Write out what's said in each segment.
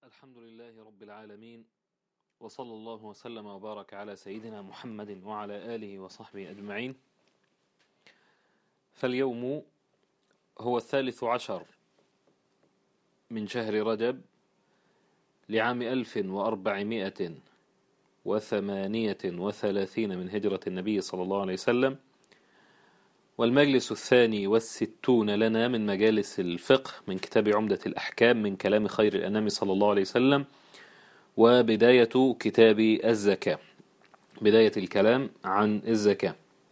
الحمد لله رب العالمين وصلى الله وسلم وبارك على سيدنا محمد وعلى آله وصحبه أجمعين فاليوم هو الثالث عشر من شهر رجب لعام ألف وأربعمائة وثمانية وثلاثين من هجرة النبي صلى الله عليه وسلم والمجلس الثاني والستون لنا من مجالس الفقه من كتاب عمدة الأحكام من كلام خير الأنام صلى الله عليه وسلم وبداية كتاب الزكاة بداية الكلام عن الزكاة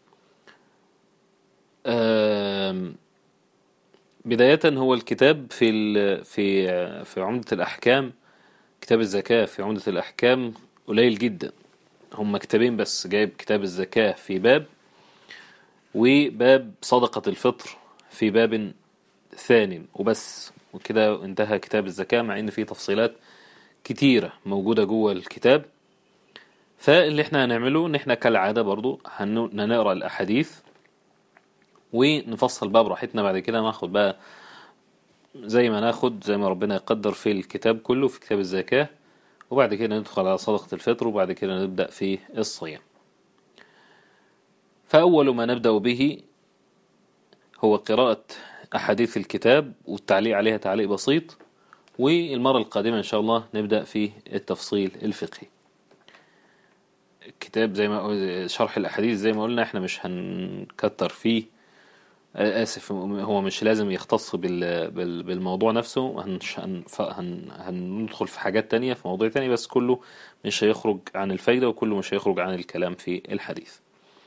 بداية هو الكتاب في في في عمدة الأحكام كتاب الزكاة في عمدة الأحكام قليل جدا هم كتابين بس جايب كتاب الزكاة في باب وباب صدقة الفطر في باب ثان وبس وكده انتهى كتاب الزكاة مع ان فيه تفصيلات كتيرة موجودة جوه الكتاب فاللي احنا هنعمله ان احنا كالعادة برضو هنقرأ الاحاديث ونفصل بقى براحتنا بعد كده ناخد بقى زي ما ناخد زي ما ربنا يقدر في الكتاب كله في كتاب الزكاة وبعد كده ندخل على صدقة الفطر وبعد كده نبدأ في الصيام فأول ما نبدأ به هو قراءة أحاديث الكتاب والتعليق عليها تعليق بسيط والمرة القادمة إن شاء الله نبدأ في التفصيل الفقهي الكتاب زي ما شرح الأحاديث زي ما قلنا احنا مش هنكتر فيه آسف هو مش لازم يختص بالموضوع نفسه هندخل في حاجات تانية في موضوع تاني بس كله مش هيخرج عن الفايدة وكله مش هيخرج عن الكلام في الحديث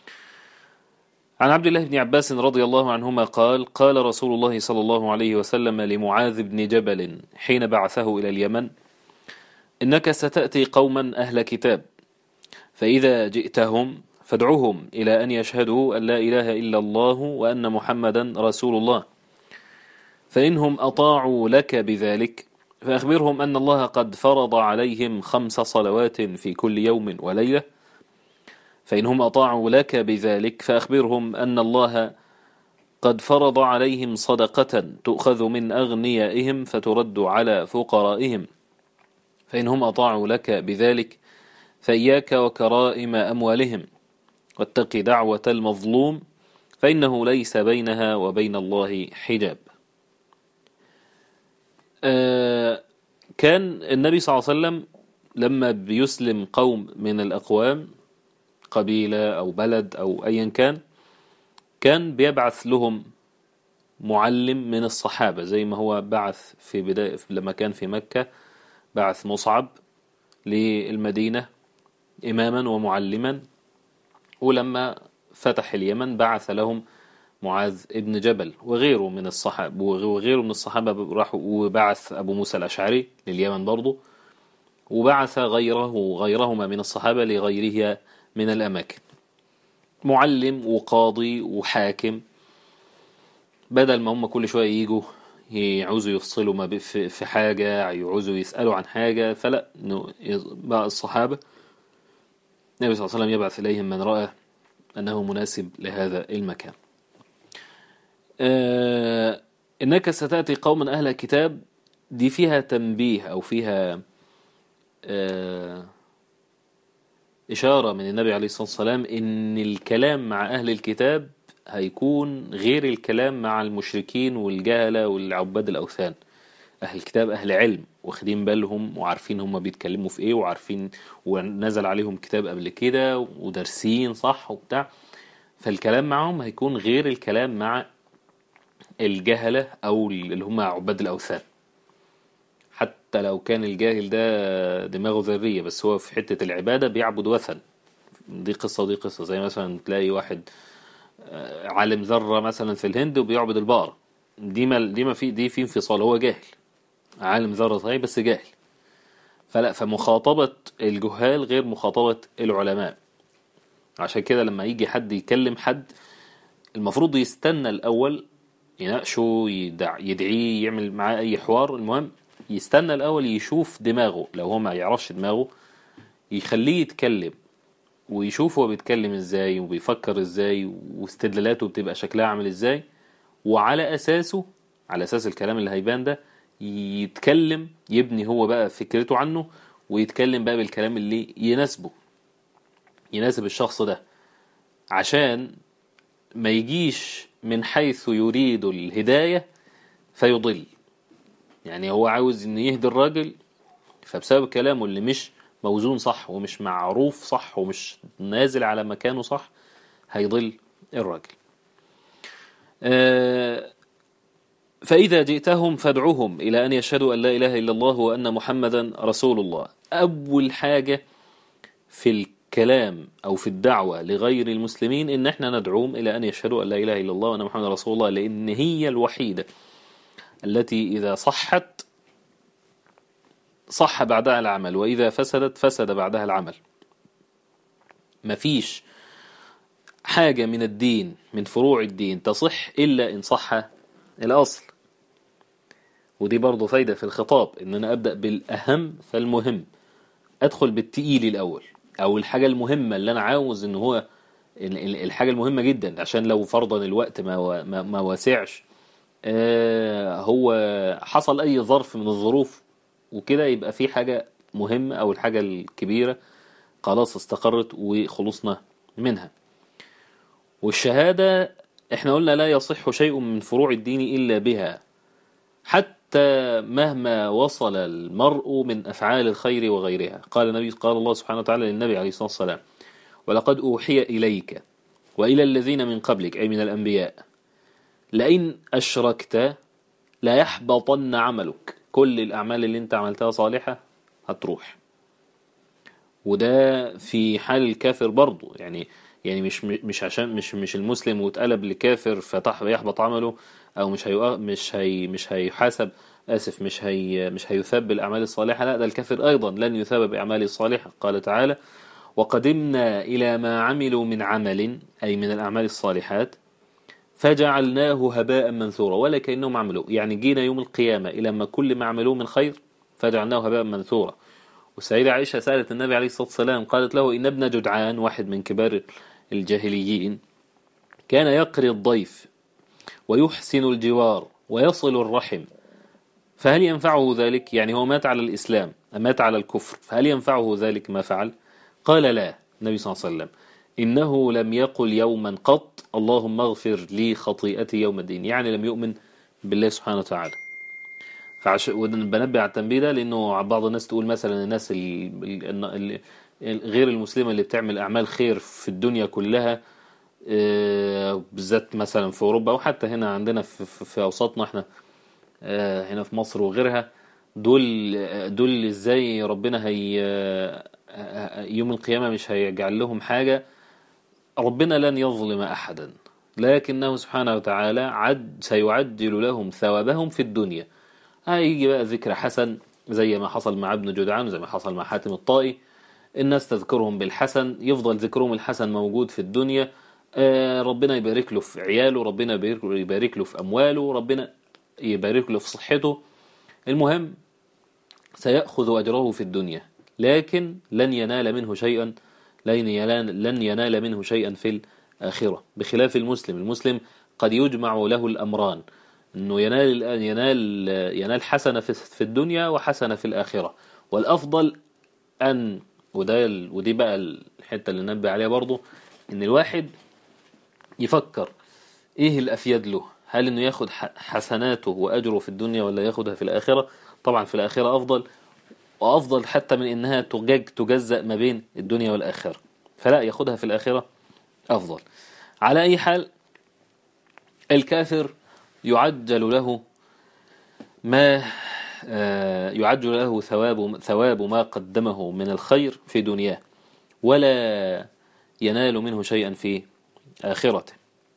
عن عبد الله بن عباس رضي الله عنهما قال قال رسول الله صلى الله عليه وسلم لمعاذ بن جبل حين بعثه إلى اليمن إنك ستأتي قوما أهل كتاب فإذا جئتهم فادعوهم إلى أن يشهدوا أن لا إله إلا الله وأن محمدا رسول الله فإنهم أطاعوا لك بذلك فأخبرهم أن الله قد فرض عليهم خمس صلوات في كل يوم وليلة فإنهم أطاعوا لك بذلك فأخبرهم أن الله قد فرض عليهم صدقة تؤخذ من أغنيائهم فترد على فقرائهم فإنهم أطاعوا لك بذلك فإياك وكرائم أموالهم واتق دعوة المظلوم فإنه ليس بينها وبين الله حجاب آه كان النبي صلى الله عليه وسلم لما بيسلم قوم من الأقوام قبيلة أو بلد أو أيا كان كان بيبعث لهم معلم من الصحابة زي ما هو بعث في بداية لما كان في مكة بعث مصعب للمدينة إماما ومعلما ولما فتح اليمن بعث لهم معاذ ابن جبل وغيره من الصحابة وغيره من الصحابة راحوا وبعث أبو موسى الأشعري لليمن برضه وبعث غيره غيرهما من الصحابة لغيرها من الأماكن معلم وقاضي وحاكم بدل ما هم كل شوية يجوا يعوزوا يفصلوا ما في حاجة يعوزوا يسألوا عن حاجة فلا بقى الصحابة النبي صلى الله عليه وسلم يبعث إليهم من رأى أنه مناسب لهذا المكان آه إنك ستأتي قوما أهل كتاب دي فيها تنبيه أو فيها آه إشارة من النبي عليه الصلاة والسلام إن الكلام مع أهل الكتاب هيكون غير الكلام مع المشركين والجهلة والعباد الأوثان أهل الكتاب أهل علم واخدين بالهم وعارفين هم بيتكلموا في إيه وعارفين ونزل عليهم كتاب قبل كده ودارسين صح وبتاع فالكلام معهم هيكون غير الكلام مع الجهلة أو اللي هم عباد الأوثان حتى لو كان الجاهل ده دماغه ذرية بس هو في حتة العبادة بيعبد وثن دي قصة ودي قصة زي مثلا تلاقي واحد عالم ذرة مثلا في الهند وبيعبد البقرة دي ما دي ما في دي في انفصال هو جاهل عالم ذرة صحيح بس جاهل فلا فمخاطبة الجهال غير مخاطبة العلماء عشان كده لما يجي حد يكلم حد المفروض يستنى الأول يناقشه يدع يدعيه يعمل معاه أي حوار المهم يستنى الأول يشوف دماغه لو هو ما يعرفش دماغه يخليه يتكلم ويشوف هو بيتكلم ازاي وبيفكر ازاي واستدلالاته بتبقى شكلها عامل ازاي وعلى أساسه على أساس الكلام اللي هيبان ده يتكلم يبني هو بقى فكرته عنه ويتكلم بقى بالكلام اللي يناسبه يناسب الشخص ده عشان ما يجيش من حيث يريد الهداية فيضل يعني هو عاوز ان يهدي الراجل فبسبب كلامه اللي مش موزون صح ومش معروف صح ومش نازل على مكانه صح هيضل الراجل آه، فإذا جئتهم فادعوهم إلى أن يشهدوا أن لا إله إلا الله وأن محمدا رسول الله أول حاجة في الكلام أو في الدعوة لغير المسلمين إن احنا ندعوهم إلى أن يشهدوا أن لا إله إلا الله وأن محمدا رسول الله لأن هي الوحيدة التي إذا صحت صح بعدها العمل وإذا فسدت فسد بعدها العمل مفيش حاجة من الدين من فروع الدين تصح إلا إن صح الأصل ودي برضو فايدة في الخطاب إن أنا أبدأ بالأهم فالمهم أدخل بالتقيل الأول أو الحاجة المهمة اللي أنا عاوز إن هو ال- ال- الحاجة المهمة جدا عشان لو فرضا الوقت ما و- ما, ما واسعش آه، هو حصل أي ظرف من الظروف وكده يبقى في حاجة مهمة أو الحاجة الكبيرة خلاص استقرت وخلصنا منها والشهادة احنا قلنا لا يصح شيء من فروع الدين إلا بها حتى مهما وصل المرء من أفعال الخير وغيرها قال النبي قال الله سبحانه وتعالى للنبي عليه الصلاة والسلام ولقد أوحي إليك وإلى الذين من قبلك أي من الأنبياء لئن أشركت لا يحبطن عملك كل الأعمال اللي انت عملتها صالحة هتروح وده في حال الكافر برضه يعني يعني مش مش عشان مش مش المسلم واتقلب لكافر فتح يحبط عمله او مش هي مش هي مش هيحاسب اسف مش هي مش هيثاب بالاعمال الصالحه لا ده الكافر ايضا لن يثاب باعماله الصالحه قال تعالى وقدمنا الى ما عملوا من عمل اي من الاعمال الصالحات فجعلناه هباء منثورا ولا كانهم عملوا يعني جينا يوم القيامه الى ما كل ما عملوه من خير فجعلناه هباء منثورا والسيدة عائشة سألت النبي عليه الصلاة والسلام قالت له إن ابن جدعان واحد من كبار الجاهليين كان يقري الضيف ويحسن الجوار ويصل الرحم فهل ينفعه ذلك يعني هو مات على الإسلام مات على الكفر فهل ينفعه ذلك ما فعل قال لا النبي صلى الله عليه وسلم إنه لم يقل يوما قط اللهم اغفر لي خطيئتي يوم الدين يعني لم يؤمن بالله سبحانه وتعالى فعش... بنبه على التنبيه ده لانه بعض الناس تقول مثلا الناس ال... ال... ال... غير المسلمه اللي بتعمل اعمال خير في الدنيا كلها آه، بالذات مثلا في اوروبا او حتى هنا عندنا في, في, في اوساطنا احنا آه، هنا في مصر وغيرها دول دول ازاي ربنا هي آه، يوم القيامه مش هيجعل لهم حاجه ربنا لن يظلم احدا لكنه سبحانه وتعالى عد سيعجل لهم ثوابهم في الدنيا هيجي بقى ذكر حسن زي ما حصل مع ابن جدعان وزي ما حصل مع حاتم الطائي الناس تذكرهم بالحسن يفضل ذكرهم الحسن موجود في الدنيا آه، ربنا يبارك له في عياله ربنا يبارك له, يبارك له في أمواله ربنا يبارك له في صحته المهم سيأخذ أجره في الدنيا لكن لن ينال منه شيئا لن ينال, لن ينال منه شيئا في الآخرة بخلاف المسلم المسلم قد يجمع له الأمران انه ينال ينال ينال حسنه في في الدنيا وحسنه في الاخره والافضل ان وده ال- ودي بقى الحته اللي ننبه عليها برضو ان الواحد يفكر ايه الافيد له هل انه ياخد ح- حسناته واجره في الدنيا ولا ياخدها في الاخره طبعا في الاخره افضل وافضل حتى من انها تجج تجزأ ما بين الدنيا والاخره فلا ياخدها في الاخره افضل على اي حال الكافر يعجل له ما آه، يعجل له ثواب ثواب ما قدمه من الخير في دنياه ولا ينال منه شيئا في آخرته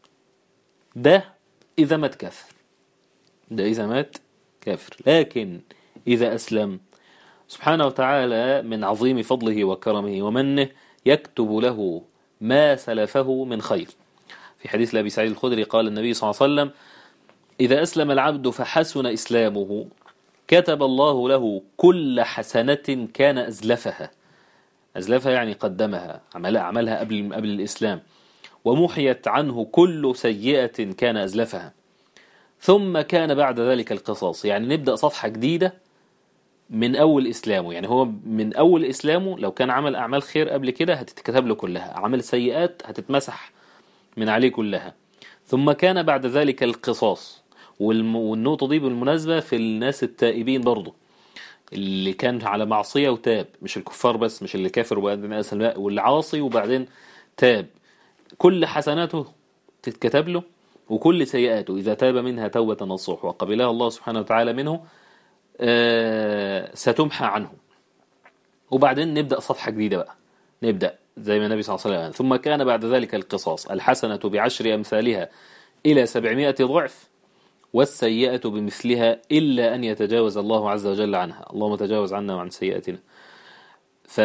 ده إذا مات كافر ده إذا مات كافر لكن إذا أسلم سبحانه وتعالى من عظيم فضله وكرمه ومنه يكتب له ما سلفه من خير في حديث لأبي سعيد الخدري قال النبي صلى الله عليه وسلم إذا أسلم العبد فحسن إسلامه كتب الله له كل حسنة كان أزلفها أزلفها يعني قدمها عملها عملها قبل قبل الإسلام ومحيت عنه كل سيئة كان أزلفها ثم كان بعد ذلك القصاص يعني نبدأ صفحة جديدة من أول إسلامه يعني هو من أول إسلامه لو كان عمل أعمال خير قبل كده هتتكتب له كلها عمل سيئات هتتمسح من عليه كلها ثم كان بعد ذلك القصاص والم... والنقطة دي بالمناسبة في الناس التائبين برضه اللي كان على معصية وتاب مش الكفار بس مش اللي كافر وبعدين أسلم لا والعاصي وبعدين تاب كل حسناته تتكتب له وكل سيئاته إذا تاب منها توبة نصوح وقبلها الله سبحانه وتعالى منه آه ستمحى عنه وبعدين نبدأ صفحة جديدة بقى نبدأ زي ما النبي صلى الله عليه وسلم ثم كان بعد ذلك القصاص الحسنة بعشر أمثالها إلى سبعمائة ضعف والسيئة بمثلها إلا أن يتجاوز الله عز وجل عنها اللهم تجاوز عنا وعن سيئاتنا ف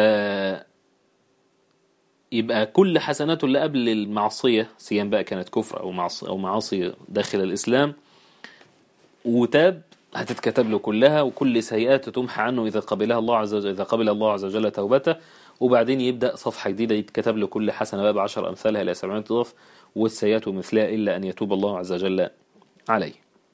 يبقى كل حسناته اللي قبل المعصية سيان بقى كانت كفر أو معصية, أو معاصي داخل الإسلام وتاب هتتكتب له كلها وكل سيئات تمحى عنه إذا قبلها الله عز وجل إذا قبل الله عز وجل توبته وبعدين يبدأ صفحة جديدة يتكتب له كل حسنة بقى بعشر أمثالها إلى سبعين ضعف والسيئات مثلها إلا أن يتوب الله عز وجل عليه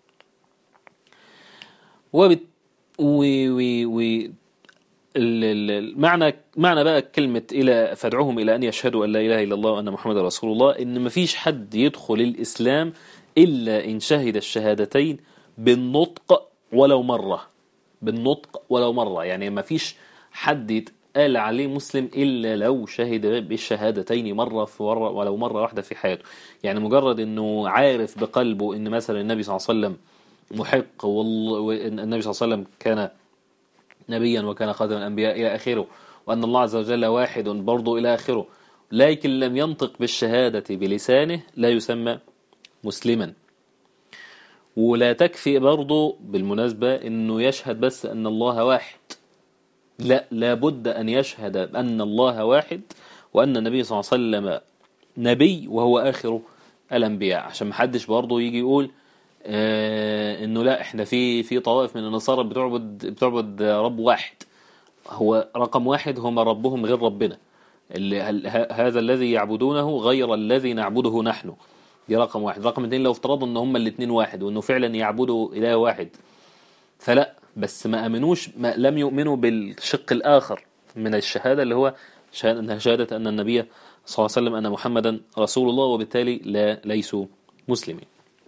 وبت... و... و... و... المعنى معنى بقى كلمة إلى فادعوهم إلى أن يشهدوا أن لا إله إلا الله وأن محمد رسول الله إن مفيش حد يدخل الإسلام إلا إن شهد الشهادتين بالنطق ولو مرة بالنطق ولو مرة يعني مفيش حد يتقال عليه مسلم إلا لو شهد بالشهادتين مرة في مرة ولو مرة واحدة في حياته يعني مجرد إنه عارف بقلبه إن مثلا النبي صلى الله عليه وسلم محق والنبي صلى الله عليه وسلم كان نبيا وكان خاتم الأنبياء إلى آخره وأن الله عز وجل واحد برضه إلى آخره لكن لم ينطق بالشهادة بلسانه لا يسمى مسلما ولا تكفي برضه بالمناسبة أنه يشهد بس أن الله واحد لا لابد أن يشهد أن الله واحد وأن النبي صلى الله عليه وسلم نبي وهو آخر الأنبياء عشان محدش برضه يجي يقول آه انه لا احنا في في طوائف من النصارى بتعبد بتعبد رب واحد هو رقم واحد هم ربهم غير ربنا اللي هذا الذي يعبدونه غير الذي نعبده نحن دي رقم واحد رقم اثنين لو افترضوا ان هم الاثنين واحد وانه فعلا يعبدوا اله واحد فلا بس ما امنوش ما لم يؤمنوا بالشق الاخر من الشهاده اللي هو شهاده ان النبي صلى الله عليه وسلم ان محمدا رسول الله وبالتالي لا ليسوا مسلمين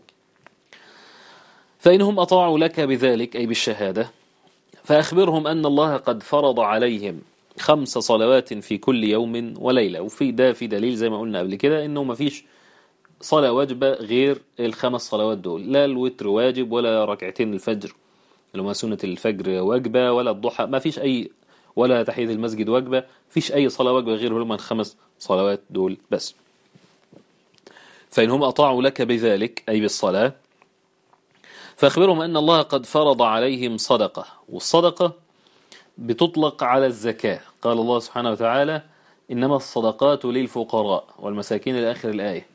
فإنهم أطاعوا لك بذلك أي بالشهادة فأخبرهم أن الله قد فرض عليهم خمس صلوات في كل يوم وليلة وفي ده في دليل زي ما قلنا قبل كده إنه مفيش صلاة واجبة غير الخمس صلوات دول لا الوتر واجب ولا ركعتين الفجر اللي هما سنة الفجر واجبة ولا الضحى ما فيش أي ولا تحية المسجد واجبة فيش أي صلاة واجبة غير هما الخمس صلوات دول بس فإنهم أطاعوا لك بذلك أي بالصلاة فأخبرهم أن الله قد فرض عليهم صدقة والصدقة بتطلق على الزكاة قال الله سبحانه وتعالى إنما الصدقات للفقراء والمساكين إلى آخر الآية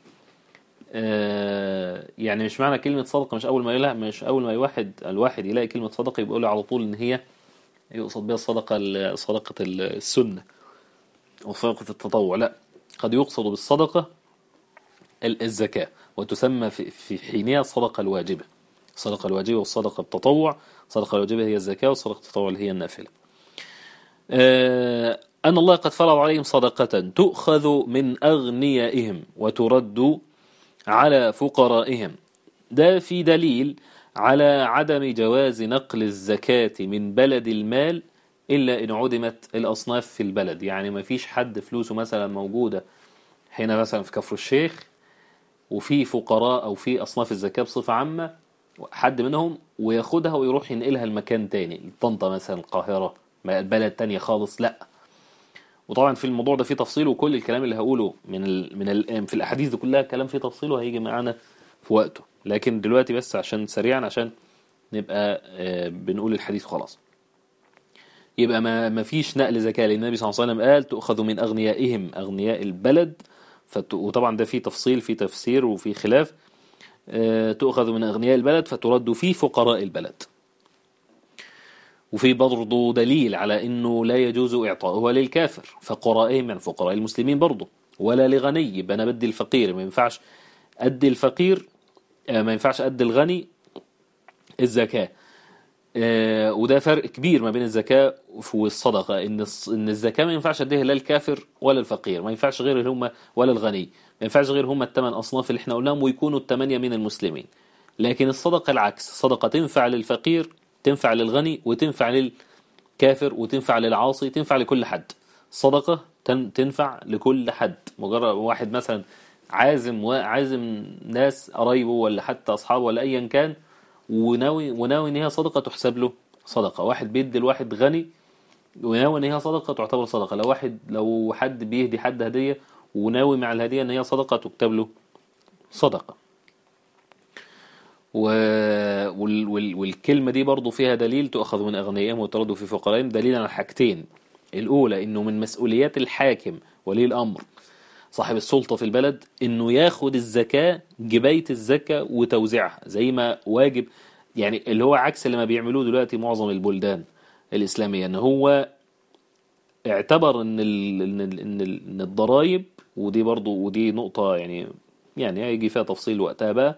آه يعني مش معنى كلمة صدقة مش أول ما يلاقي مش أول ما الواحد الواحد يلاقي كلمة صدقة يبقى له على طول إن هي يقصد بها الصدقة صدقة السنة أو صدقة التطوع لا قد يقصد بالصدقة الزكاة وتسمى في حينها الصدقة الواجبة الصدقة الواجبة والصدقة التطوع الصدقة الواجبة هي الزكاة والصدقة التطوع اللي هي النافلة آه أن الله قد فرض عليهم صدقة تؤخذ من أغنيائهم وترد على فقرائهم ده في دليل على عدم جواز نقل الزكاة من بلد المال إلا إن عدمت الأصناف في البلد يعني ما فيش حد فلوسه مثلا موجودة هنا مثلا في كفر الشيخ وفي فقراء أو في أصناف الزكاة بصفة عامة حد منهم وياخدها ويروح ينقلها لمكان تاني طنطا مثلا القاهرة بلد تانية خالص لا وطبعا في الموضوع ده فيه تفصيل وكل الكلام اللي هقوله من ال من ال في الاحاديث دي كلها كلام فيه تفصيل وهيجي معانا في وقته لكن دلوقتي بس عشان سريعا عشان نبقى بنقول الحديث خلاص يبقى ما ما فيش نقل زكاة لأن النبي صلى الله عليه وسلم قال تؤخذ من أغنيائهم أغنياء البلد فت... وطبعا ده فيه تفصيل فيه تفسير وفيه خلاف تؤخذ من أغنياء البلد فترد في فقراء البلد وفي برضه دليل على أنه لا يجوز إعطاؤها للكافر فقرائهم يعني فقراء المسلمين برضه ولا لغني يبقى أنا بدي الفقير ما ينفعش أدي الفقير ما ينفعش أدي الغني الزكاة آه، وده فرق كبير ما بين الزكاة والصدقة إن الص- إن الزكاة ما ينفعش أديها لا الكافر ولا الفقير ما ينفعش غير هم ولا الغني ما ينفعش غير هم الثمان أصناف اللي احنا قلناهم ويكونوا الثمانية من المسلمين لكن الصدقة العكس الصدقة تنفع للفقير تنفع للغني وتنفع للكافر وتنفع للعاصي تنفع لكل حد الصدقة تن- تنفع لكل حد مجرد واحد مثلا عازم وعازم ناس قرايبه ولا حتى أصحابه ولا أيا كان وناوي وناوي ان هي صدقه تحسب له صدقه واحد بيدي لواحد غني وناوي ان هي صدقه تعتبر صدقه لو واحد لو حد بيهدي حد هديه وناوي مع الهديه ان هي صدقه تكتب له صدقه و... وال... وال... والكلمه دي برضو فيها دليل تؤخذ من اغنيائهم وترد في فقرائهم دليل على حاجتين الاولى انه من مسؤوليات الحاكم ولي الامر صاحب السلطة في البلد انه ياخد الزكاة جباية الزكاة وتوزيعها زي ما واجب يعني اللي هو عكس اللي ما بيعملوه دلوقتي معظم البلدان الإسلامية ان هو اعتبر ان ال ان ال ان, ال إن الضرايب ودي برضو ودي نقطة يعني يعني هيجي فيها تفصيل وقتها بقى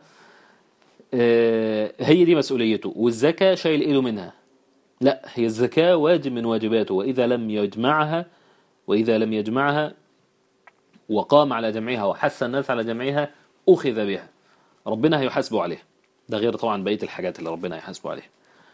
آه، هي دي مسؤوليته والزكاة شايل ايده منها لا هي الزكاة واجب من واجباته وإذا لم يجمعها وإذا لم يجمعها وقام على جمعها وحث الناس على جمعها أخذ بها ربنا هيحاسبه عليها ده غير طبعا بقية الحاجات اللي ربنا هيحاسبه عليها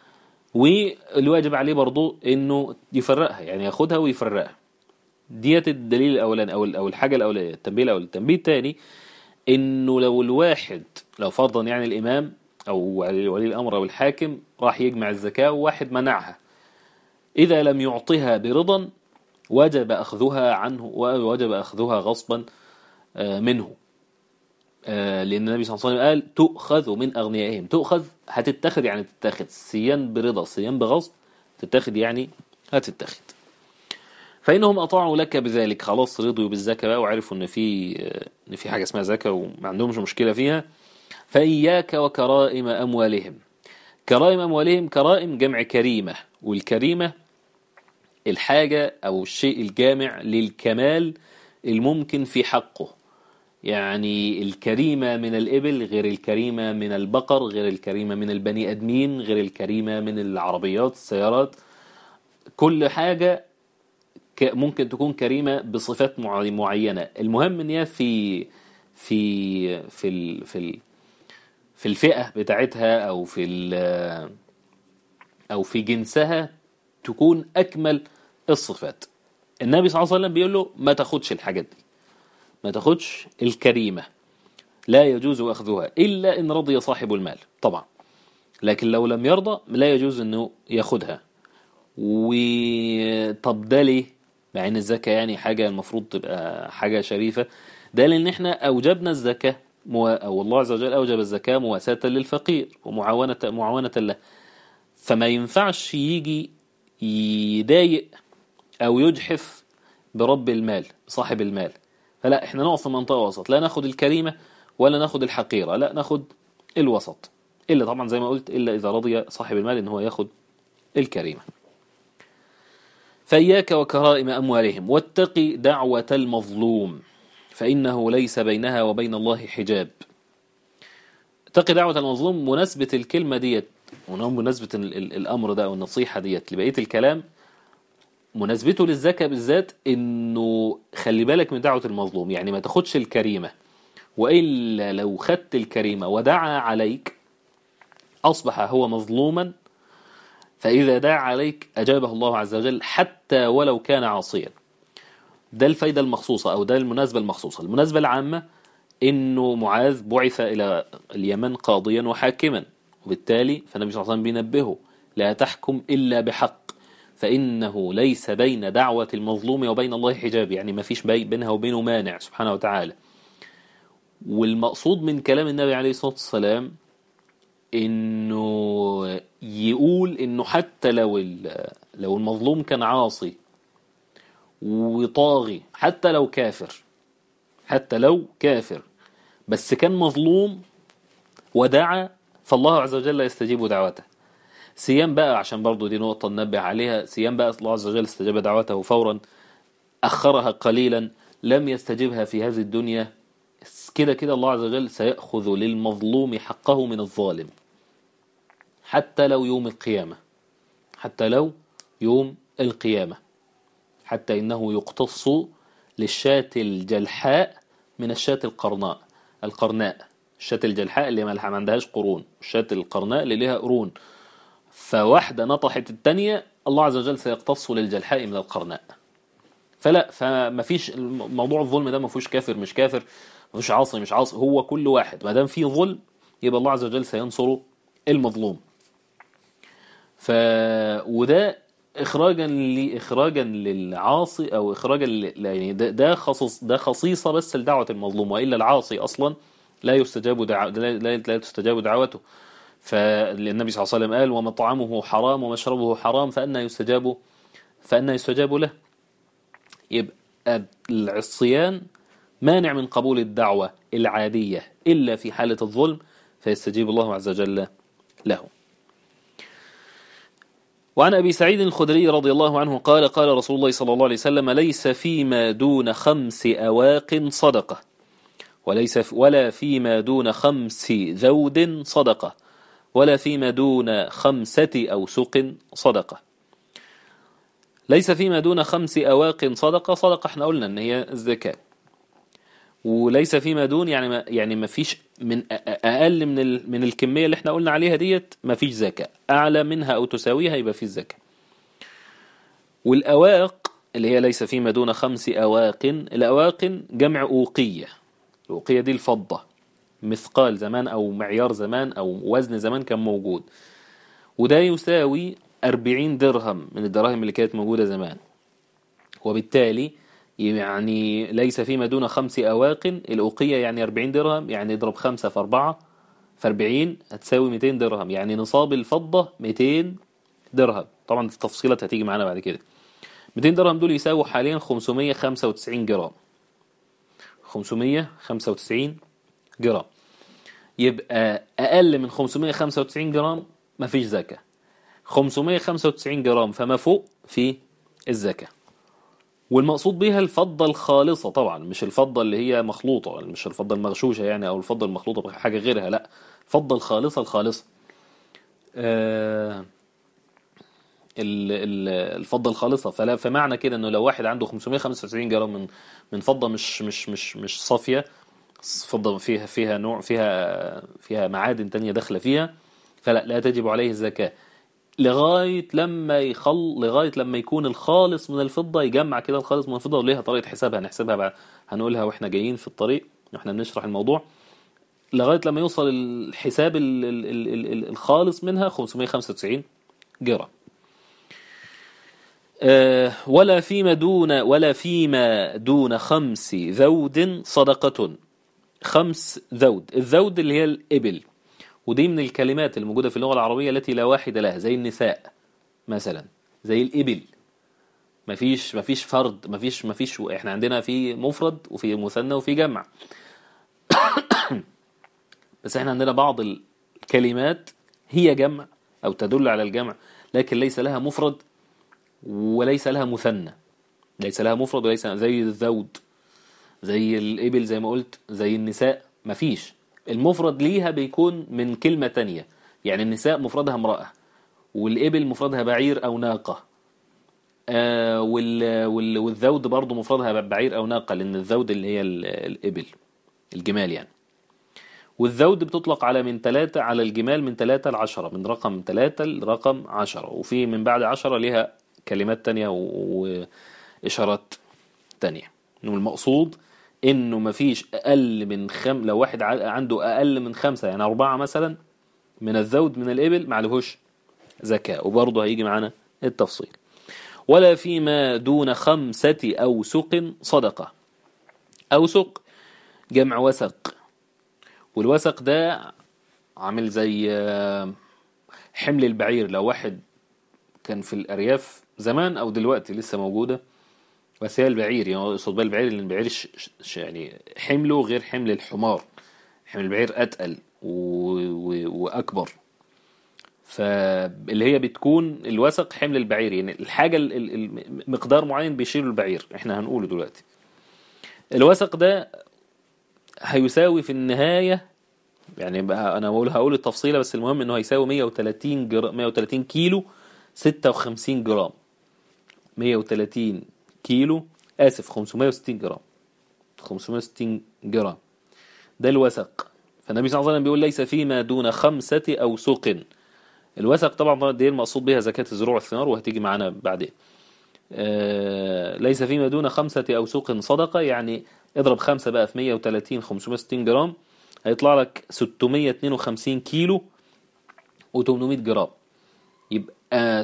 والواجب عليه برضو انه يفرقها يعني ياخدها ويفرقها ديت الدليل الاولاني او او الحاجه الاولانيه التنبيه الاولاني التنبيه الثاني انه لو الواحد لو فرضا يعني الامام او ولي الامر او الحاكم راح يجمع الزكاه وواحد منعها اذا لم يعطها برضا وجب اخذها عنه ووجب اخذها غصبا آه، منه آه، لان النبي صلى الله عليه وسلم قال تؤخذ من اغنيائهم تؤخذ هتتخذ يعني تتاخذ سيان برضا سيان بغصب تتاخذ يعني هتتاخذ فانهم اطاعوا لك بذلك خلاص رضوا بالزكاه بقى وعرفوا ان في ان في حاجه اسمها زكاه وما عندهمش مشكله فيها فاياك وكرائم اموالهم كرائم اموالهم كرائم جمع كريمه والكريمه الحاجه او الشيء الجامع للكمال الممكن في حقه يعني الكريمة من الإبل غير الكريمة من البقر غير الكريمة من البني أدمين غير الكريمة من العربيات السيارات كل حاجة ك- ممكن تكون كريمة بصفات مع- معينة المهم ان هي في في في ال في ال في الفئة بتاعتها او في ال- او في جنسها تكون اكمل الصفات النبي صلى الله عليه وسلم بيقول له ما تاخدش الحاجات دي ما تاخدش الكريمة لا يجوز أخذها إلا إن رضي صاحب المال طبعا لكن لو لم يرضى لا يجوز أنه ياخدها وطب ده ليه مع ان الزكاة يعني حاجة المفروض تبقى حاجة شريفة ده لان احنا اوجبنا الزكاة مو... او الله عز وجل اوجب الزكاة مواساة للفقير ومعاونة معاونة له فما ينفعش يجي يضايق او يجحف برب المال صاحب المال فلا احنا نقف في منطقة وسط لا ناخد الكريمة ولا ناخد الحقيرة لا ناخد الوسط إلا طبعا زي ما قلت إلا إذا رضي صاحب المال إن هو ياخد الكريمة فإياك وكرائم أموالهم واتقي دعوة المظلوم فإنه ليس بينها وبين الله حجاب اتقي دعوة المظلوم مناسبة الكلمة ديت ومناسبة ال- ال- الأمر ده والنصيحة ديت لبقية الكلام مناسبته للزكاة بالذات انه خلي بالك من دعوة المظلوم يعني ما تاخدش الكريمة وإلا لو خدت الكريمة ودعا عليك أصبح هو مظلوما فإذا دعا عليك أجابه الله عز وجل حتى ولو كان عاصيا ده الفايدة المخصوصة أو ده المناسبة المخصوصة المناسبة العامة إنه معاذ بعث إلى اليمن قاضيا وحاكما وبالتالي فالنبي صلى الله عليه وسلم بينبهه لا تحكم إلا بحق فإنه ليس بين دعوة المظلوم وبين الله حجاب يعني ما فيش بي- بينها وبينه مانع سبحانه وتعالى والمقصود من كلام النبي عليه الصلاة والسلام انه يقول انه حتى لو ال- لو المظلوم كان عاصي وطاغي حتى لو كافر حتى لو كافر بس كان مظلوم ودعا فالله عز وجل يستجيب دعوته سيام بقى عشان برضو دي نقطة ننبه عليها سيام بقى الله عز وجل استجاب دعوته فورا أخرها قليلا لم يستجبها في هذه الدنيا كده كده الله عز وجل سيأخذ للمظلوم حقه من الظالم حتى لو يوم القيامة حتى لو يوم القيامة حتى إنه يقتص للشاة الجلحاء من الشاة القرناء القرناء الشاة الجلحاء اللي ما عندهاش قرون الشاة القرناء اللي لها قرون فواحدة نطحت التانية الله عز وجل سيقتص للجلحاء من القرناء فلا فما فيش موضوع الظلم ده ما فيهوش كافر مش كافر ما فيش عاصي مش عاصي هو كل واحد ما دام في ظلم يبقى الله عز وجل سينصر المظلوم ف وده اخراجا لاخراجا للعاصي او اخراجا ل... يعني ده ده خصص ده خصيصه بس لدعوه المظلوم والا العاصي اصلا لا يستجاب دع... لا, لا, لا تستجاب دعوته فالنبي صلى الله عليه وسلم قال ومطعمه حرام ومشربه حرام فأنا يستجاب فأنا يستجاب له يبقى العصيان مانع من قبول الدعوة العادية إلا في حالة الظلم فيستجيب الله عز وجل له وعن أبي سعيد الخدري رضي الله عنه قال قال رسول الله صلى الله عليه وسلم ليس فيما دون خمس أواق صدقة وليس ولا فيما دون خمس ذود صدقة ولا فيما دون خمسة أوسق صدقة ليس فيما دون خمس أواق صدقة صدقة احنا قلنا ان هي الزكاة وليس فيما دون يعني ما يعني ما فيش من اقل من من الكميه اللي احنا قلنا عليها ديت ما فيش زكاه اعلى منها او تساويها يبقى في الزكاه والاواق اللي هي ليس فيما دون خمس اواق الاواق جمع اوقيه الاوقيه دي الفضه مثقال زمان او معيار زمان او وزن زمان كان موجود وده يساوي 40 درهم من الدراهم اللي كانت موجوده زمان وبالتالي يعني ليس فيما دون خمس أواق الأوقية يعني 40 درهم يعني اضرب خمسة في أربعة في 40 هتساوي 200 درهم يعني نصاب الفضة 200 درهم طبعا التفصيلات هتيجي معانا بعد كده 200 درهم دول يساووا حاليا 595 جرام 595 جرام يبقى أقل من 595 جرام مفيش زكاة 595 جرام فما فوق في الزكاه والمقصود بها الفضة الخالصة طبعا مش الفضة اللي هي مخلوطة مش الفضة المغشوشة يعني أو الفضة المخلوطة بحاجة غيرها لا الفضة الخالصة الخالصة آه الفضة الخالصة فلا فمعنى كده انه لو واحد عنده 595 جرام من من فضة مش مش مش مش صافية فضة فيها فيها نوع فيها فيها معادن تانية داخلة فيها فلا لا تجب عليه الزكاة لغاية لما يخل لغاية لما يكون الخالص من الفضة يجمع كده الخالص من الفضة وليها طريقة حسابها هنحسبها بقى هنقولها واحنا جايين في الطريق واحنا بنشرح الموضوع لغاية لما يوصل الحساب ال ال ال ال الخالص منها 595 جرام أه ولا فيما دون ولا فيما دون خمس ذود صدقة خمس ذود الذود اللي هي الإبل ودي من الكلمات الموجودة في اللغة العربية التي لا واحد لها زي النساء مثلا زي الإبل مفيش مفيش فرد مفيش مفيش احنا عندنا في مفرد وفي مثنى وفي جمع بس احنا عندنا بعض الكلمات هي جمع او تدل على الجمع لكن ليس لها مفرد وليس لها مثنى ليس لها مفرد وليس زي الذود زي الإبل زي ما قلت زي النساء مفيش المفرد ليها بيكون من كلمة تانية يعني النساء مفردها امرأة والإبل مفردها بعير أو ناقة آه وال وال والذود برضه مفردها بعير أو ناقة لأن الذود اللي هي الإبل الجمال يعني والذود بتطلق على من ثلاثة على الجمال من ثلاثة لعشرة من رقم ثلاثة لرقم عشرة وفي من بعد عشرة ليها كلمات تانية وإشارات تانية والمقصود انه مفيش اقل من خم لو واحد عنده اقل من خمسة يعني اربعة مثلا من الذود من الابل ما عليهوش زكاة وبرضه هيجي معانا التفصيل ولا فيما دون خمسة أوسق صدقة أوسق جمع وسق والوسق ده عامل زي حمل البعير لو واحد كان في الأرياف زمان أو دلوقتي لسه موجودة بس هي البعير يعني يقصد بقى البعير اللي البعير ش... ش... يعني حمله غير حمل الحمار حمل البعير اتقل و... و... واكبر فاللي هي بتكون الوسق حمل البعير يعني الحاجه المقدار معين بيشيله البعير احنا هنقوله دلوقتي الوسق ده هيساوي في النهايه يعني بقى انا بقول هقول التفصيله بس المهم انه هيساوي 130 جرام 130 كيلو 56 جرام 130 كيلو اسف 560 جرام 560 جرام ده الوسق فالنبي صلى الله عليه وسلم بيقول ليس فيما دون خمسة أوسق الوسق طبعا دي المقصود بها زكاة الزروع والثمار وهتيجي معانا بعدين آه ليس فيما دون خمسة أوسق صدقة يعني اضرب خمسة بقى في 130 560 جرام هيطلع لك 652 كيلو و800 جرام يبقى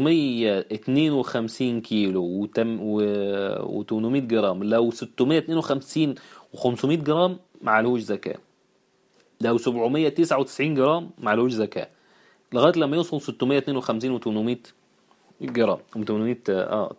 652 كيلو وتم و 800 جرام لو 652 و500 جرام معلهوش زكاة لو 799 جرام معلهوش زكاة لغاية لما يوصل 652 و 800 جرام 800 اه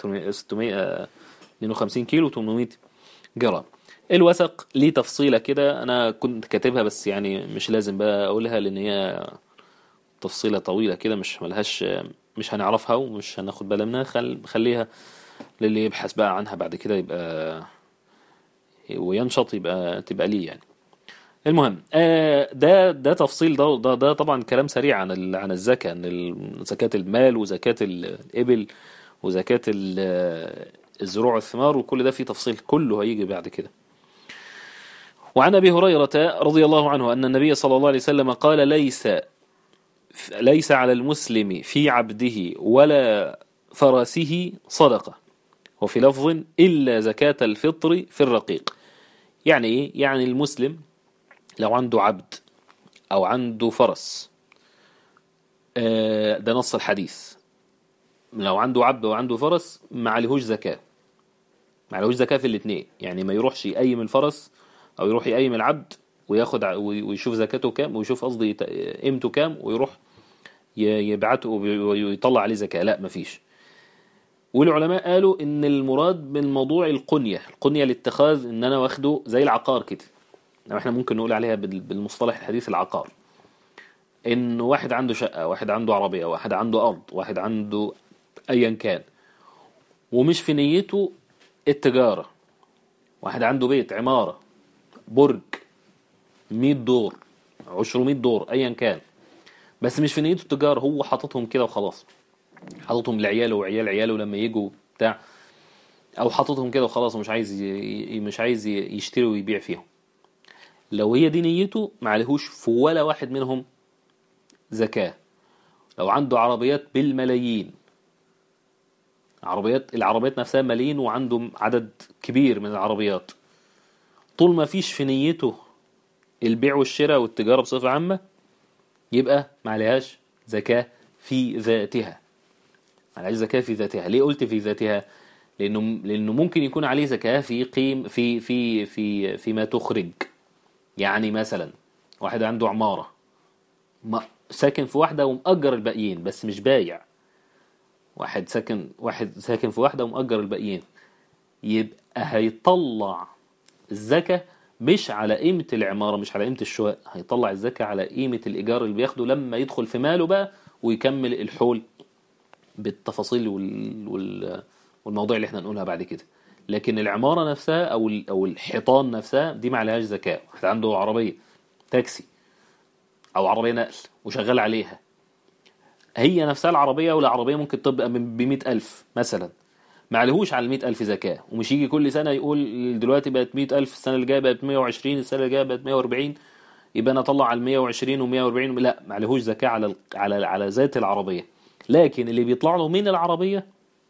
652 كيلو و 800 جرام الوثق ليه تفصيلة كده انا كنت كاتبها بس يعني مش لازم بقى اقولها لان هي تفصيلة طويلة كده مش ملهاش مش هنعرفها ومش هناخد بالنا منها خل خليها للي يبحث بقى عنها بعد كده يبقى وينشط يبقى تبقى ليه يعني المهم آه ده ده تفصيل ده, ده ده طبعا كلام سريع عن عن الزكاه ان زكاه المال وزكاه الابل وزكاه الزروع والثمار وكل ده فيه تفصيل كله هيجي بعد كده وعن ابي هريره رضي الله عنه ان النبي صلى الله عليه وسلم قال ليس ليس على المسلم في عبده ولا فرسه صدقه وفي لفظ الا زكاه الفطر في الرقيق يعني ايه يعني المسلم لو عنده عبد او عنده فرس ده نص الحديث لو عنده عبد وعنده فرس ما عليهوش زكاة ما عليهوش زكاة في الاثنين يعني ما يروحش يقيم الفرس او يروح يقيم العبد وياخد ويشوف زكاته كام ويشوف قصدي قيمته كام ويروح يبعته ويطلع عليه زكاة لا مفيش والعلماء قالوا ان المراد من موضوع القنية القنية الاتخاذ ان انا واخده زي العقار كده لو احنا ممكن نقول عليها بالمصطلح الحديث العقار ان واحد عنده شقة واحد عنده عربية واحد عنده ارض واحد عنده ايا كان ومش في نيته التجارة واحد عنده بيت عمارة برج 100 دور 200 دور ايا كان بس مش في نيته التجارة هو حاططهم كده وخلاص حاططهم لعياله وعيال عياله لما يجوا بتاع او حاططهم كده وخلاص ومش عايز ي... مش عايز يشتري ويبيع فيهم لو هي دي نيته ما عليهوش في ولا واحد منهم زكاة لو عنده عربيات بالملايين عربيات العربيات نفسها ملايين وعنده عدد كبير من العربيات طول ما فيش في نيته البيع والشراء والتجارة بصفة عامة يبقى ما عليهاش زكاة في ذاتها ما عليهاش زكاة في ذاتها ليه قلت في ذاتها لأنه لأنه ممكن يكون عليه زكاة في قيم في في في فيما تخرج يعني مثلا واحد عنده عمارة ساكن في واحدة ومأجر الباقيين بس مش بايع واحد ساكن واحد ساكن في واحدة ومأجر الباقيين يبقى هيطلع الزكاة مش على قيمة العمارة مش على قيمة الشقق هيطلع الزكاة على قيمة الإيجار اللي بياخده لما يدخل في ماله بقى ويكمل الحول بالتفاصيل وال... وال... والموضوع اللي احنا نقولها بعد كده لكن العمارة نفسها أو أو الحيطان نفسها دي ما عليهاش زكاة واحد عنده عربية تاكسي أو عربية نقل وشغال عليها هي نفسها العربية والعربية ممكن تبقى بمئة ألف مثلا ما عليهوش على المئة ألف زكاة ومش يجي كل سنة يقول دلوقتي بقت مئة ألف السنة اللي جاية بقت مية وعشرين السنة اللي جاية بقت مية وأربعين يبقى أنا أطلع على المية وعشرين ومية وأربعين لا ما عليهوش زكاة على على على ذات العربية لكن اللي بيطلع له من العربية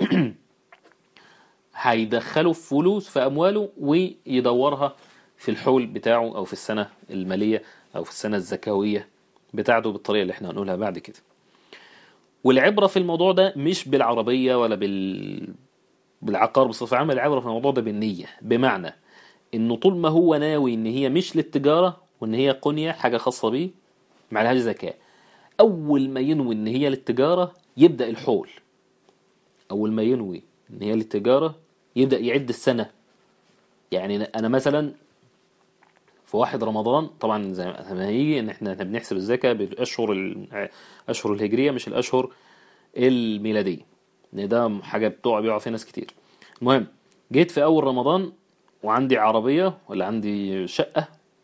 هيدخله في فلوس في أمواله ويدورها في الحول بتاعه أو في السنة المالية أو في السنة الزكوية بتاعته بالطريقة اللي احنا هنقولها بعد كده والعبرة في الموضوع ده مش بالعربية ولا بال... بالعقار بصفة عامة العبرة في الموضوع ده بالنية بمعنى انه طول ما هو ناوي ان هي مش للتجارة وان هي قنية حاجة خاصة بيه ما لهاش زكاة اول ما ينوي ان هي للتجارة يبدأ الحول اول ما ينوي ان هي للتجارة يبدأ يعد السنة يعني انا مثلا في واحد رمضان طبعا زي ما هيجي ان احنا بنحسب الزكاة بالاشهر الاشهر الهجرية مش الاشهر الميلادية ان ده حاجة بتقع بيقع فيها ناس كتير المهم جيت في اول رمضان وعندي عربية ولا عندي شقة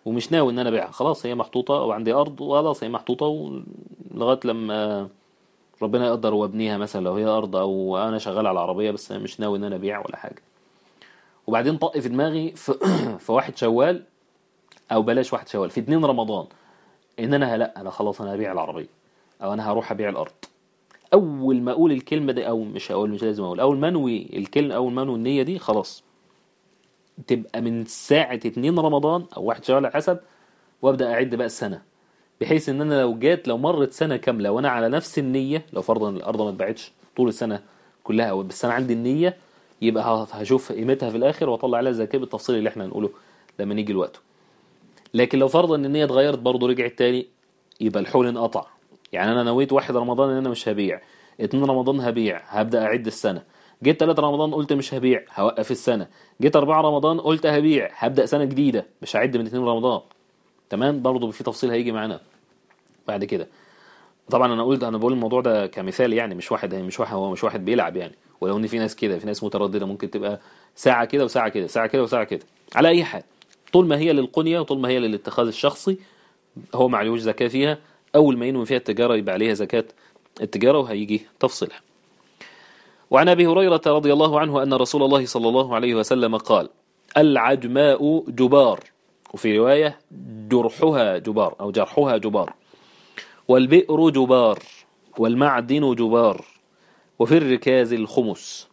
ومش ناوي ان انا ابيعها خلاص هي محطوطه وعندي ارض وخلاص هي محطوطه و- لغايه لما ربنا يقدر وابنيها مثلا لو هي ارض او انا شغال على العربيه بس انا مش ناوي ان انا ابيع ولا حاجه وبعدين طق في دماغي في, في واحد شوال او بلاش واحد شوال في اتنين رمضان ان انا لا انا خلاص انا هبيع العربيه او انا هروح ابيع الارض اول ما اقول الكلمه دي او مش هقول مش لازم اقول اول ما انوي الكلمه اول ما انوي النيه دي خلاص تبقى من ساعه اتنين رمضان او واحد شوال على حسب وابدا اعد بقى السنه بحيث ان انا لو جات لو مرت سنه كامله وانا على نفس النيه لو فرضا الارض ما اتباعتش طول السنه كلها بس انا عندي النيه يبقى ه- هشوف قيمتها في الاخر واطلع عليها زكاه بالتفصيل اللي احنا هنقوله لما نيجي لوقته لكن لو فرضا ان النيه اتغيرت برضه رجعت تاني يبقى الحول انقطع يعني انا نويت واحد رمضان ان انا مش هبيع اتنين رمضان هبيع هبدا اعد السنه جيت تلاتة رمضان قلت مش هبيع هوقف السنه جيت أربعة رمضان قلت هبيع هبدا سنه جديده مش هعد من اتنين رمضان تمام برضه في تفصيل هيجي معانا بعد كده طبعا انا قلت انا بقول الموضوع ده كمثال يعني مش واحد مش واحد هو مش واحد بيلعب يعني ولو ان في ناس كده في ناس متردده ممكن تبقى ساعه كده وساعه كده ساعه كده وساعه كده على اي حال طول ما هي للقنيه وطول ما هي للاتخاذ الشخصي هو ما عليهوش زكاه فيها اول ما ينوي فيها التجاره يبقى عليها زكاه التجاره وهيجي تفصيلها وعن ابي هريره رضي الله عنه ان رسول الله صلى الله عليه وسلم قال العجماء جبار وفي روايه جرحها جبار او جرحها جبار والبئر جبار والمعدن جبار وفي الركاز الخمس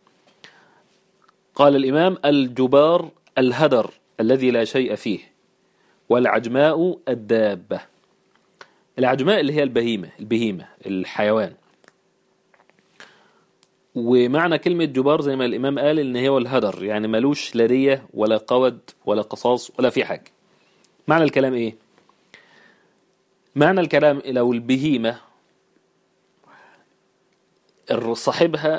قال الإمام الجبار الهدر الذي لا شيء فيه والعجماء الدابة العجماء اللي هي البهيمة البهيمة الحيوان ومعنى كلمة جبار زي ما الإمام قال إن هي الهدر يعني ملوش لا رية ولا قود ولا قصاص ولا في حاجة معنى الكلام إيه معنى الكلام لو البهيمة الر- صاحبها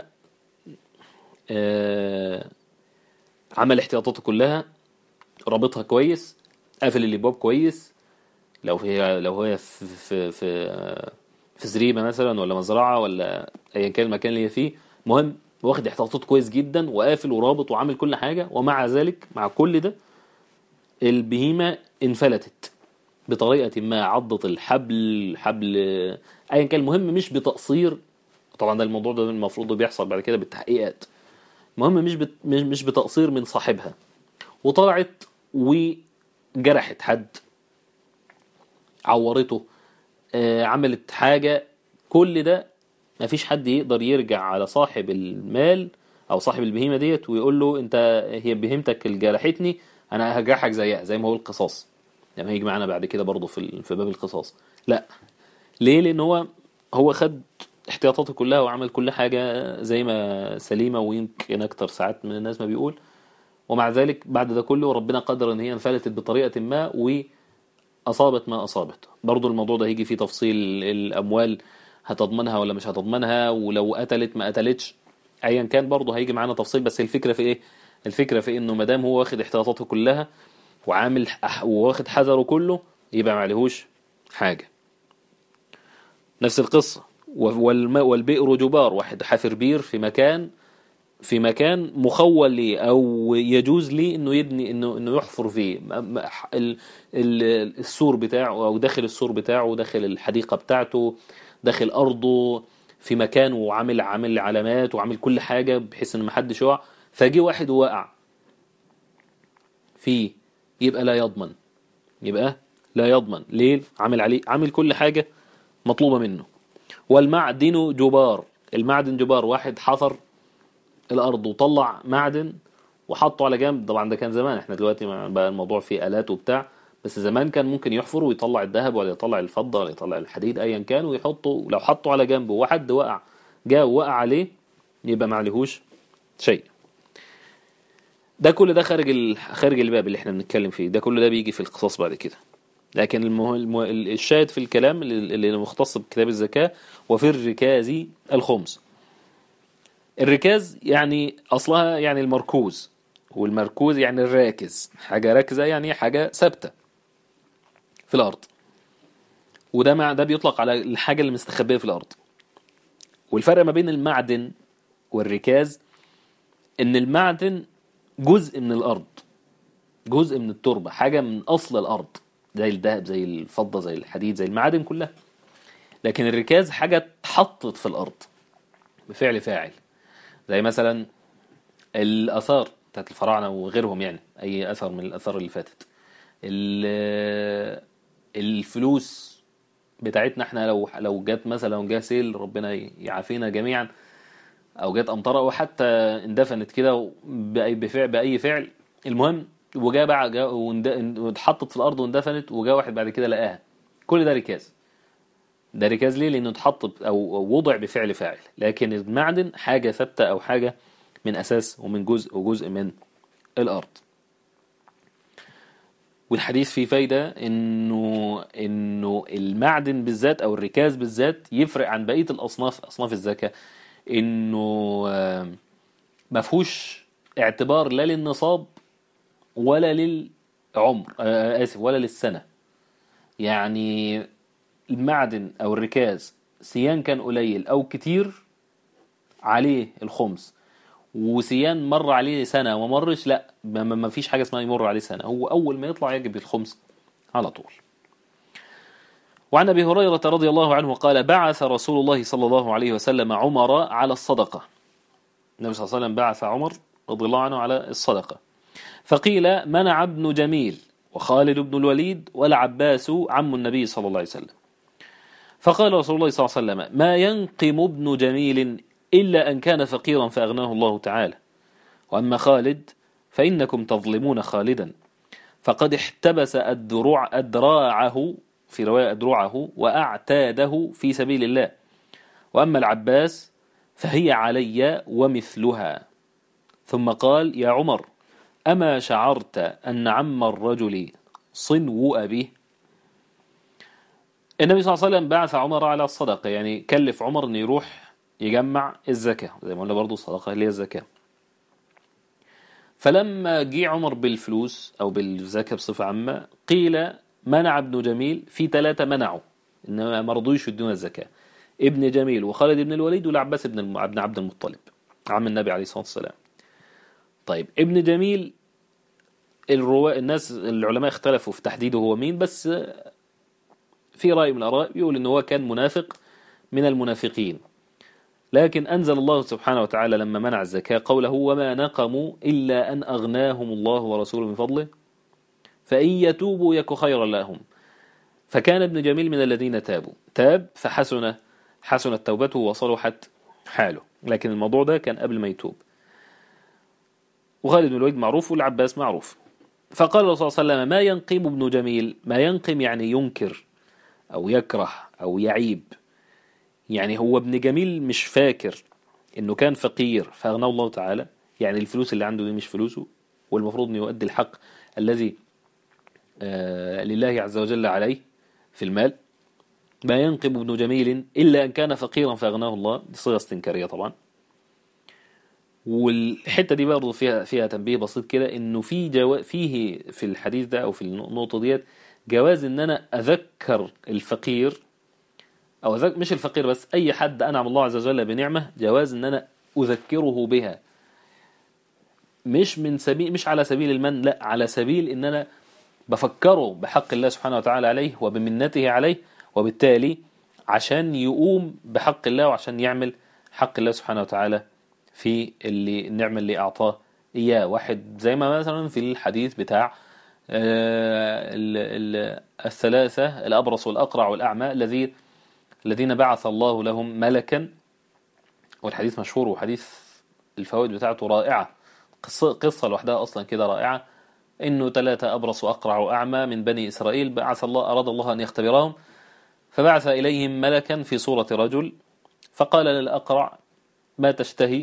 آه، عمل احتياطاته كلها رابطها كويس قافل الابواب كويس لو هي لو هي في في في في زريبه مثلا ولا مزرعه ولا ايا كان المكان اللي هي فيه مهم واخد احتياطاته كويس جدا وقافل ورابط وعامل كل حاجه ومع ذلك مع كل ده البهيمه انفلتت بطريقه ما عضت الحبل حبل ايا كان المهم مش بتقصير طبعا ده الموضوع ده المفروض بيحصل بعد كده بالتحقيقات المهم مش بت... مش مش بتقصير من صاحبها وطلعت وجرحت حد عورته آه، عملت حاجة كل ده مفيش حد يقدر يرجع على صاحب المال او صاحب البهيمة ديت ويقول له انت هي بهيمتك اللي جرحتني انا هجرحك زيها زي ما هو القصاص لما هيجي معانا بعد كده برضه في ال- في باب القصاص لا ليه لان هو هو خد احتياطاته كلها وعمل كل حاجة زي ما سليمة ويمكن اكتر ساعات من الناس ما بيقول ومع ذلك بعد ده كله ربنا قدر ان هي انفلتت بطريقة ما واصابت ما اصابت برضه الموضوع ده هيجي فيه تفصيل الاموال هتضمنها ولا مش هتضمنها ولو قتلت ما قتلتش ايا كان برضه هيجي معانا تفصيل بس الفكرة في ايه الفكرة في انه ما دام هو واخد احتياطاته كلها وعامل أح- وواخد حذره كله يبقى ما عليهوش حاجة نفس القصة والماء والبئر جبار واحد حافر بير في مكان في مكان مخول ليه او يجوز ليه انه يبني انه انه يحفر فيه م- م- ال- ال- السور بتاعه او داخل السور بتاعه داخل الحديقة بتاعته داخل ارضه في مكان وعامل عامل علامات وعامل كل حاجة بحيث ان محدش يقع فجي واحد وقع فيه يبقى لا يضمن يبقى لا يضمن ليه عامل عليه عامل كل حاجة مطلوبة منه والمعدن جبار المعدن جبار واحد حفر الارض وطلع معدن وحطه على جنب طبعا ده كان زمان احنا دلوقتي ما- بقى الموضوع فيه الات وبتاع بس زمان كان ممكن يحفر ويطلع الذهب ولا يطلع الفضه ولا يطلع الحديد ايا كان ويحطه لو حطه على جنب وحد وقع جاء وقع عليه يبقى ما عليهوش شيء ده كل ده خارج ال... خارج الباب اللي احنا بنتكلم فيه ده كل ده بيجي في القصاص بعد كده لكن المه... المه... الشاهد في الكلام اللي اللي مختص بكتاب الزكاة وفي الركاز الخمس الركاز يعني أصلها يعني المركوز والمركوز يعني الراكز حاجة راكزة يعني حاجة ثابتة في الأرض وده مع ده بيطلق على الحاجة اللي مستخبية في الأرض والفرق ما بين المعدن والركاز إن المعدن جزء من الأرض جزء من التربة حاجة من أصل الأرض زي الذهب زي الفضة زي الحديد زي المعادن كلها لكن الركاز حاجة اتحطت في الأرض بفعل فاعل زي مثلا الآثار بتاعت الفراعنة وغيرهم يعني أي أثر من الآثار اللي فاتت ال- الفلوس بتاعتنا احنا لو لو جت مثلا لو جه سيل ربنا يعافينا جميعا او جت امطار او حتى اندفنت كده باي بفعل باي فعل المهم وجا بقى جا واند- واتحطت في الارض واندفنت وجا واحد بعد كده لقاها كل ده ركاز ده ركاز ليه لانه اتحط او وضع بفعل فاعل لكن المعدن حاجه ثابته او حاجه من اساس ومن جزء وجزء من الارض والحديث فيه فايدة انه انه المعدن بالذات او الركاز بالذات يفرق عن بقية الاصناف اصناف الزكاة انه آه، ما فيهوش اعتبار لا للنصاب ولا للعمر آه، اسف ولا للسنة يعني المعدن او الركاز سيان كان قليل او كتير عليه الخمس وسيان مر عليه سنة وما مرش لا ما ما- ما فيش حاجة اسمها يمر عليه سنة هو أول ما يطلع يجب الخمس على طول وعن أبي هريرة رضي الله عنه قال بعث رسول الله صلى الله عليه وسلم عمر على الصدقة النبي صلى الله عليه وسلم بعث عمر رضي الله عنه على الصدقة فقيل منع ابن جميل وخالد بن الوليد والعباس عم النبي صلى الله عليه وسلم فقال رسول الله صلى الله عليه وسلم ما ينقم ابن جميل إلا أن كان فقيرا فأغناه الله تعالى وأما خالد فإنكم تظلمون خالدا فقد احتبس الدروع أدراعه في رواية أدرعه وأعتاده في سبيل الله وأما العباس فهي علي ومثلها ثم قال يا عمر أما شعرت أن عم الرجل صنو أبيه النبي صلى الله عليه وسلم بعث عمر على الصدقة يعني كلف عمر أن يروح يجمع الزكاة زي ما قلنا برضو الصدقة اللي هي الزكاة فلما جه عمر بالفلوس أو بالزكاة بصفة عامة قيل منع ابن جميل في ثلاثة منعوا إنما ما رضوش يدون الزكاة ابن جميل وخالد بن الوليد والعباس بن الم- بن عبد المطلب عم النبي عليه الصلاة والسلام طيب ابن جميل الرواء الناس العلماء اختلفوا في تحديده هو مين بس في رأي من الآراء بيقول إن هو كان منافق من المنافقين لكن أنزل الله سبحانه وتعالى لما منع الزكاة قوله وما نقموا إلا أن أغناهم الله ورسوله من فضله فإن يتوبوا يك خيرا لهم فكان ابن جميل من الذين تابوا تاب فحسن حسنت توبته وصلحت حاله لكن الموضوع ده كان قبل ما يتوب وخالد بن الوليد معروف والعباس معروف فقال الرسول صلى الله عليه وسلم ما ينقم ابن جميل ما ينقم يعني ينكر أو يكره أو يعيب يعني هو ابن جميل مش فاكر انه كان فقير فاغناه الله تعالى يعني الفلوس اللي عنده دي مش فلوسه والمفروض انه يؤدي الحق الذي آه لله عز وجل عليه في المال ما ينقب ابن جميل الا ان كان فقيرا فاغناه الله دي صيغه استنكاريه طبعا والحته دي برضه فيها فيها تنبيه بسيط كده انه في جوا فيه في الحديث ده او في النقطه ديت جواز ان انا اذكر الفقير او ذاك مش الفقير بس اي حد انعم الله عز وجل بنعمه جواز ان انا اذكره بها مش من سبيل مش على سبيل المن لا على سبيل ان انا بفكره بحق الله سبحانه وتعالى عليه وبمنته عليه وبالتالي عشان يقوم بحق الله وعشان يعمل حق الله سبحانه وتعالى في اللي النعمه اللي اعطاه اياه واحد زي ما مثلا في الحديث بتاع آه، ال- ال- الثلاثه الابرص والاقرع والاعمى الذي الذين بعث الله لهم ملكا والحديث مشهور وحديث الفوائد بتاعته رائعة قصة, قصة لوحدها أصلا كده رائعة إنه ثلاثة أبرص وأقرع وأعمى من بني إسرائيل بعث الله أراد الله أن يختبرهم فبعث إليهم ملكا في صورة رجل فقال للأقرع ما تشتهي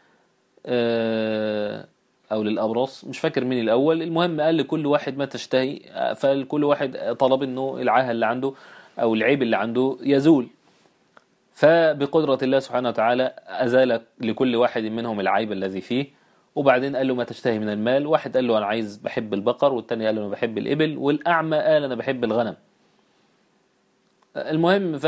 آه، أو للأبرص مش فاكر مين الأول المهم قال لكل واحد ما تشتهي آه، فالكل واحد طلب إنه العاهة اللي عنده أو العيب اللي عنده يزول فبقدرة الله سبحانه وتعالى أزال لكل واحد منهم العيب الذي فيه وبعدين قال له ما تشتهي من المال واحد قال له أنا عايز بحب البقر والتاني قال له أنا بحب الإبل والأعمى قال أنا بحب الغنم المهم ف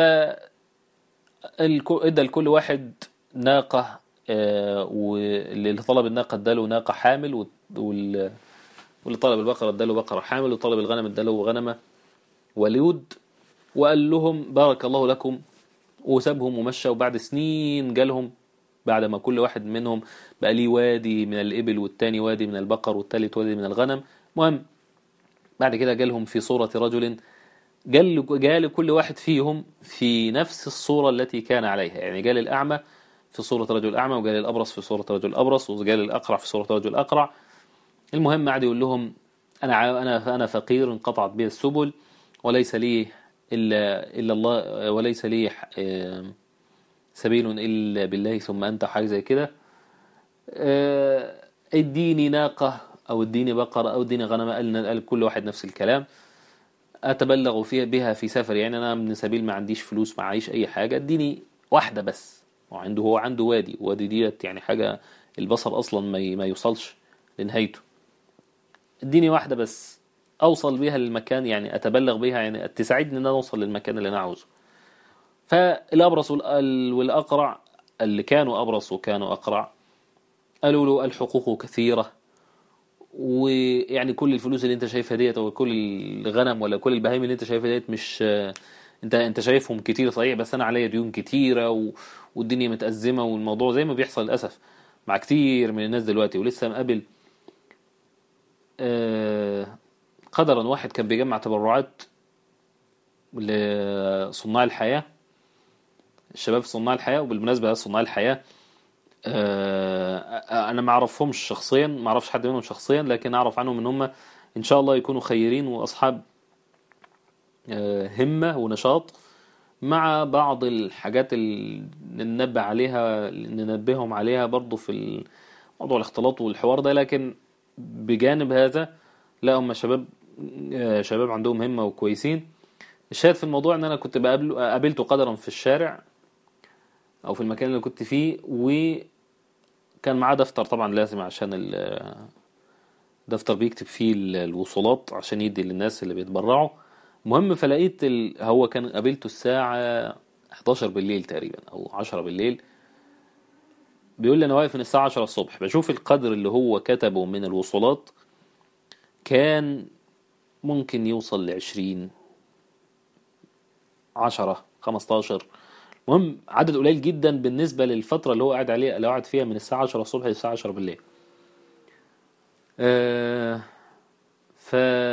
الكو- ادى لكل واحد ناقة آه، واللي طلب الناقة اداله ناقة حامل وال- وال واللي طلب البقرة اداله بقرة حامل وطلب الغنم اداله غنمة وليود وقال لهم بارك الله لكم وسابهم ومشى وبعد سنين جالهم بعد ما كل واحد منهم بقى ليه وادي من الإبل والتاني وادي من البقر والتالت وادي من الغنم مهم بعد كده جالهم في صورة رجل جال جال كل واحد فيهم في نفس الصورة التي كان عليها يعني جال الأعمى في صورة رجل أعمى وجال الأبرص في صورة رجل أبرص وجال الأقرع في صورة رجل أقرع المهم قعد يقول لهم أنا ع- أنا أنا فقير انقطعت بي السبل وليس لي إلا إلا الله وليس لي ح- آم، سبيل إلا بالله ثم أنت حاجة زي كده آه، اديني ناقة أو اديني بقرة أو اديني غنمة قال قال كل واحد نفس الكلام أتبلغ فيها بها في سفر يعني أنا من سبيل ما عنديش فلوس ما عايش أي حاجة اديني واحدة بس وعنده هو عنده وادي وادي ديت يعني حاجة البصر أصلا ما ي- ما يوصلش لنهايته اديني واحدة بس أوصل بيها للمكان يعني أتبلغ بيها يعني تساعدني إن أنا أوصل للمكان اللي أنا عاوزه فالأبرص والأ- والأقرع اللي كانوا أبرص وكانوا أقرع قالوا له الحقوق كثيرة ويعني كل الفلوس اللي انت شايفها ديت او كل الغنم ولا كل البهايم اللي انت شايفها ديت مش انت انت شايفهم كتير صحيح بس انا عليا ديون كتيره و... والدنيا متأزمه والموضوع زي ما بيحصل للاسف مع كتير من الناس دلوقتي ولسه مقابل آه، قدرا واحد كان بيجمع تبرعات لصناع الحياه الشباب في صناع الحياه وبالمناسبه صناع الحياه آه، انا ما اعرفهمش شخصيا ما اعرفش حد منهم شخصيا لكن اعرف عنهم ان هم ان شاء الله يكونوا خيرين واصحاب آه، همة ونشاط مع بعض الحاجات اللي ننبه عليها ننبههم عليها برضو في موضوع الاختلاط والحوار ده لكن بجانب هذا لا هم شباب آه، شباب عندهم همة وكويسين الشاهد في الموضوع ان انا كنت بقابله قابلته قدرا في الشارع او في المكان اللي كنت فيه وكان معاه دفتر طبعا لازم عشان ال- دفتر بيكتب فيه ال- الوصولات عشان يدي للناس اللي بيتبرعوا المهم فلقيت ال... هو كان قابلته الساعة 11 بالليل تقريبا او 10 بالليل بيقول لي انا واقف من الساعة 10 الصبح بشوف القدر اللي هو كتبه من الوصولات كان ممكن يوصل ل 20 10 15 المهم عدد قليل جدا بالنسبة للفترة اللي هو قاعد عليها اللي هو قاعد فيها من الساعة 10 الصبح للساعة 10 بالليل آه ف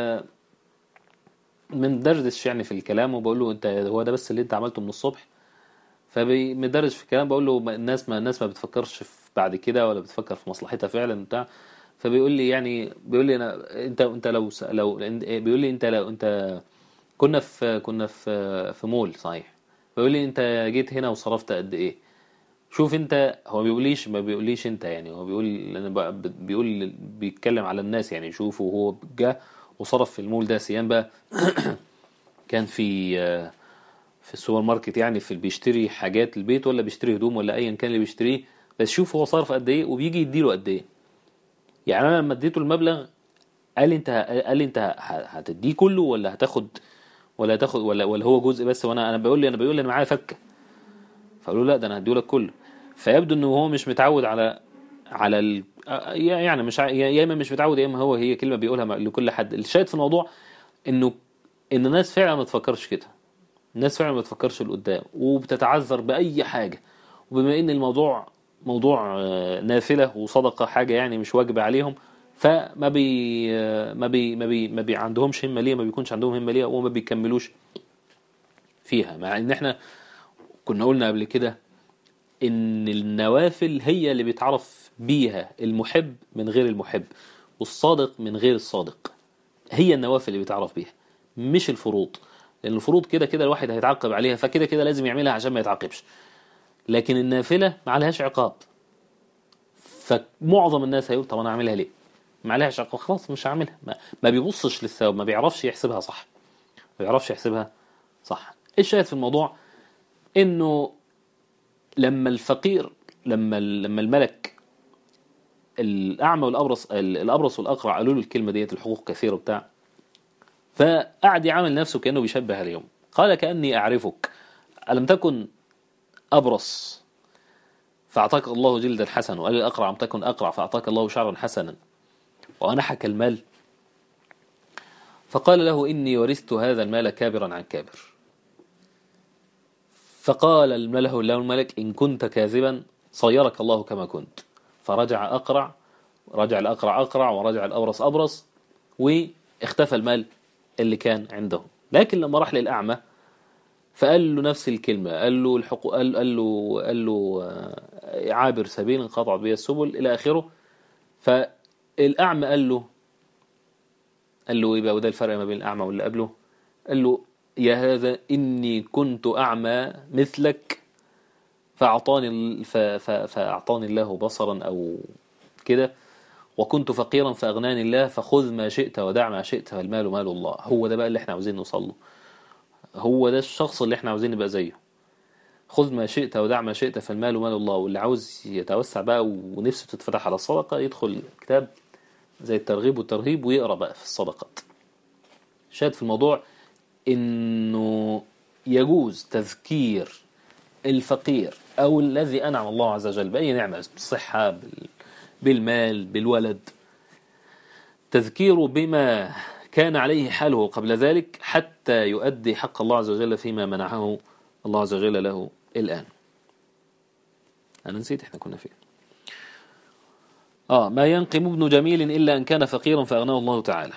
من دردش يعني في الكلام وبقول له انت هو ده بس اللي انت عملته من الصبح فمدرج في الكلام بقول له ما- الناس ما الناس ما بتفكرش في بعد كده ولا بتفكر في مصلحتها فعلا بتاع فبيقول لي يعني بيقول لي انا انت انت لو س- لو بيقول لي انت لو انت كنا في كنا في في مول صحيح بيقول لي انت جيت هنا وصرفت قد ايه شوف انت هو بيقوليش ما بيقوليش انت يعني هو بيقول انا بقى- بيقول بيتكلم على الناس يعني شوفوا هو جه وصرف في المول ده سيان بقى كان في آه، في السوبر ماركت يعني في بيشتري حاجات البيت ولا بيشتري هدوم ولا ايا كان اللي بيشتريه بس شوف هو صرف قد ايه وبيجي يديله قد ايه يعني انا لما اديته المبلغ قال لي انت قال لي انت ه- هتديه كله ولا هتاخد ولا هتاخد ولا ولا هو جزء بس وانا انا بقول لي انا بقول لي انا معايا فكه فقالوا لا ده انا هديهولك كله فيبدو انه هو مش متعود على على ال... يعني مش ع- يا اما مش متعود يا اما هو هي كلمه بيقولها مع- لكل حد الشاهد في الموضوع انه ان الناس فعلا ما تفكرش كده الناس فعلا ما بتفكرش لقدام وبتتعذر باي حاجه وبما ان الموضوع موضوع آه، نافله وصدقه حاجه يعني مش واجبه عليهم فما بي آه، ما بي ما بي ما بي عندهمش همه ليها ما بيكونش عندهم همه ليها وما بيكملوش فيها مع ان احنا كنا قلنا قبل كده ان النوافل هي اللي بيتعرف بيها المحب من غير المحب والصادق من غير الصادق هي النوافل اللي بيتعرف بيها مش الفروض لان الفروض كده كده الواحد هيتعاقب عليها فكده كده لازم يعملها عشان ما يتعاقبش لكن النافله ما عليهاش عقاب فمعظم الناس هيقول طب انا اعملها ليه ما عليهاش عقاب خلاص مش هعملها ما, ما بيبصش للثواب ما بيعرفش يحسبها صح ما بيعرفش يحسبها صح الشاهد في الموضوع انه لما الفقير لما لما الملك الاعمى والابرص الابرص والاقرع قالوا له الكلمه ديت الحقوق كثيره وبتاع فقعد يعامل نفسه كانه بيشبه اليوم قال كاني اعرفك الم تكن ابرص فاعطاك الله جلدا حسنا وقال الاقرع لم تكن اقرع فاعطاك الله شعرا حسنا وانحك المال فقال له إني ورثت هذا المال كابرا عن كابر فقال المله له الملك إن كنت كاذبا صيرك الله كما كنت فرجع أقرع رجع الأقرع أقرع ورجع الأبرص أبرص واختفى المال اللي كان عنده لكن لما راح للأعمى فقال له نفس الكلمة قال له الحقوق قال, قال له قال له آه، عابر سبيل انقطعت به السبل إلى آخره فالأعمى قال له قال له إيه بقى وده الفرق ما بين الأعمى واللي قبله قال له يا هذا إني كنت أعمى مثلك فأعطاني فأعطاني الله بصرا أو كده وكنت فقيرا فأغناني الله فخذ ما شئت ودع ما شئت فالمال مال الله هو ده بقى اللي احنا عاوزين نوصل له هو ده الشخص اللي احنا عاوزين نبقى زيه خذ ما شئت ودع ما شئت فالمال مال الله واللي عاوز يتوسع بقى ونفسه تتفتح على الصدقة يدخل كتاب زي الترغيب والترهيب ويقرأ بقى في الصدقات شاهد في الموضوع انه يجوز تذكير الفقير او الذي انعم الله عز وجل باي نعمه بالصحه بالمال بالولد تذكيره بما كان عليه حاله قبل ذلك حتى يؤدي حق الله عز وجل فيما منعه الله عز وجل له الآن أنا نسيت إحنا كنا فين آه ما ينقم ابن جميل إلا أن كان فقيرا فأغناه الله تعالى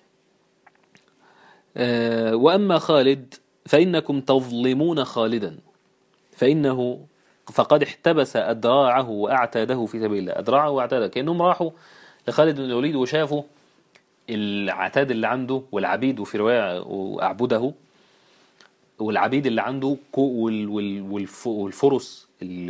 آه وأما خالد فإنكم تظلمون خالدا فإنه فقد احتبس أدراعه وأعتاده في سبيل الله أدراعه وأعتاده كأنهم راحوا لخالد بن الوليد وشافوا العتاد اللي عنده والعبيد وفي رواية وأعبده والعبيد اللي عنده والفرس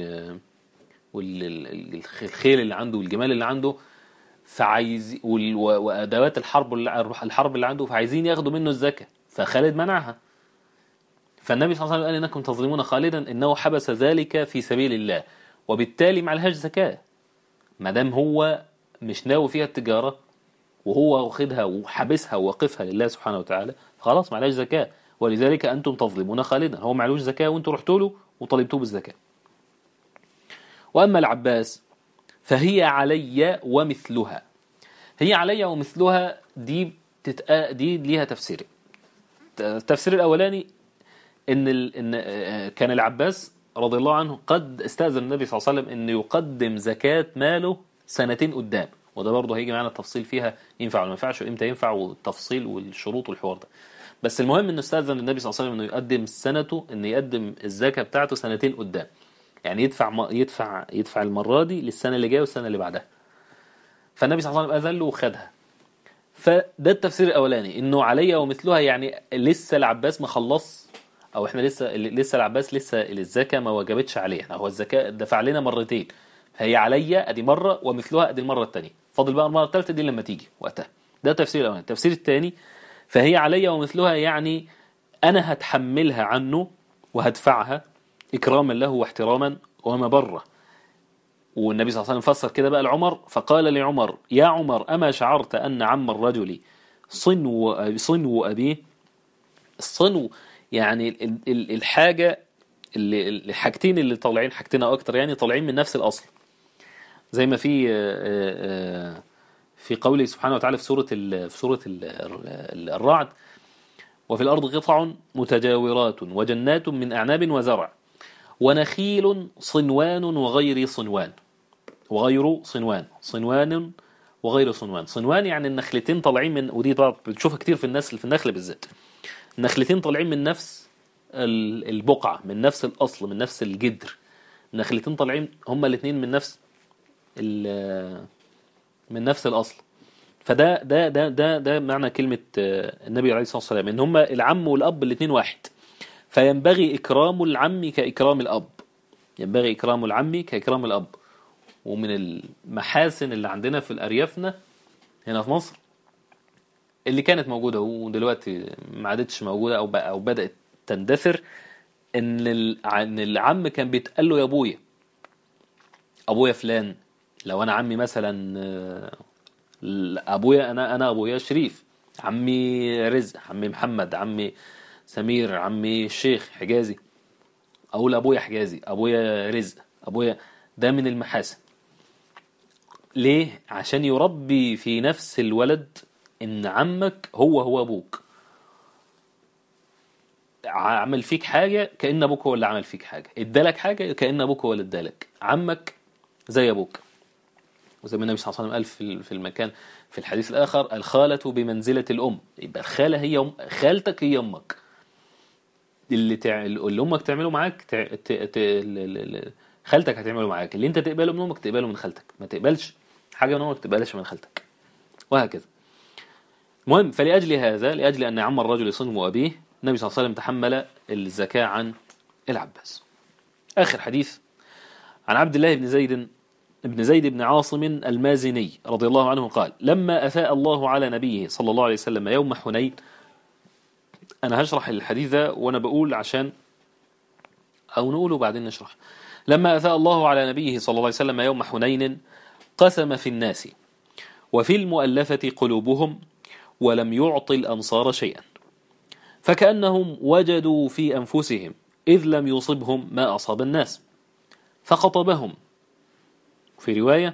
والخيل اللي عنده والجمال اللي عنده فعايز وادوات الحرب الحرب اللي عنده فعايزين ياخدوا منه الزكاه فخالد منعها فالنبي صلى الله عليه وسلم قال انكم تظلمون خالدا انه حبس ذلك في سبيل الله وبالتالي ما لهاش زكاه ما دام هو مش ناوي فيها التجاره وهو واخدها وحابسها وواقفها لله سبحانه وتعالى خلاص ما لهاش زكاه ولذلك انتم تظلمون خالدا هو معلوش زكاه وانتم رحتوا له وطالبتوه بالزكاه واما العباس فهي علي ومثلها هي علي ومثلها دي تتقا دي ليها تفسيرين التفسير الاولاني ان ال... ان كان العباس رضي الله عنه قد استاذن النبي صلى الله عليه وسلم انه يقدم زكاه ماله سنتين قدام وده برضه هيجي معانا التفصيل فيها ينفع ولا ما ينفعش وامتى ينفع والتفصيل والشروط والحوار ده بس المهم انه استاذن النبي صلى الله عليه وسلم انه يقدم سنته انه يقدم الزكاه بتاعته سنتين قدام يعني يدفع يدفع يدفع المره دي للسنه اللي جايه والسنه اللي بعدها فالنبي صلى الله عليه وسلم اذن له وخدها فده التفسير الاولاني انه عليا ومثلها يعني لسه العباس ما خلص او احنا لسه لسه العباس لسه الزكاه ما وجبتش عليه احنا هو الزكاه دفع لنا مرتين فهي عليا ادي مره ومثلها ادي المره الثانيه فاضل بقى المره الثالثه دي لما تيجي وقتها ده التفسير الاولاني التفسير الثاني فهي عليا ومثلها يعني انا هتحملها عنه وهدفعها اكراما له واحتراما ومبره والنبي صلى الله عليه وسلم فسر كده بقى لعمر فقال لعمر يا عمر أما شعرت أن عم الرجل صنو صنو أبيه الصنو يعني الحاجة اللي الحاجتين اللي طالعين حاجتين أكتر يعني طالعين من نفس الأصل زي ما في في قوله سبحانه وتعالى في سورة في سورة الرعد وفي الأرض قطع متجاورات وجنات من أعناب وزرع ونخيل صنوان وغير صنوان وغير صنوان صنوان وغير صنوان صنوان يعني النخلتين طالعين من ودي طبعا بتشوفها كتير في النسل في النخل بالذات النخلتين طالعين من نفس البقعة من نفس الأصل من نفس الجدر النخلتين طالعين هما الاثنين من نفس من نفس الأصل فده ده ده ده ده معنى كلمة النبي عليه الصلاة والسلام إن هما العم والأب الاثنين واحد فينبغي إكرام العم كإكرام الأب ينبغي إكرام العم كإكرام الأب ومن المحاسن اللي عندنا في الأريافنا هنا في مصر اللي كانت موجودة ودلوقتي ما عادتش موجودة أو أو بدأت تندثر إن إن العم كان بيتقال له يا أبويا أبويا فلان لو أنا عمي مثلا أبويا أنا أنا أبويا شريف عمي رزق عمي محمد عمي سمير عمي الشيخ حجازي اقول ابويا حجازي ابويا رزق ابويا ده من المحاسن ليه عشان يربي في نفس الولد ان عمك هو هو ابوك عمل فيك حاجة كأن ابوك هو اللي عمل فيك حاجة ادالك حاجة كأن ابوك هو اللي ادالك عمك زي ابوك وزي ما النبي صلى الله عليه وسلم قال في في المكان في الحديث الآخر الخالة بمنزلة الأم يبقى الخالة هي أم خالتك هي أمك اللي تع... اللي أمك تعمله معاك تع... ت... ت... ال- ال- ال- خالتك هتعمله معاك اللي أنت تقبله من أمك تقبله من خالتك ما تقبلش حاجة من أمك تقبلش من خالتك وهكذا المهم فلأجل هذا لأجل أن عم الرجل يصنم أبيه النبي صلى الله عليه وسلم تحمل الزكاة عن العباس آخر حديث عن عبد الله بن زيد ابن زيد بن عاصم المازني رضي الله عنه قال لما أفاء الله على نبيه صلى الله عليه وسلم يوم حنين أنا هشرح الحديث ده وأنا بقول عشان أو نقوله بعدين نشرح لما أفاء الله على نبيه صلى الله عليه وسلم يوم حنين قسم في الناس وفي المؤلفة قلوبهم ولم يعط الأنصار شيئا فكأنهم وجدوا في أنفسهم إذ لم يصبهم ما أصاب الناس فخطبهم في رواية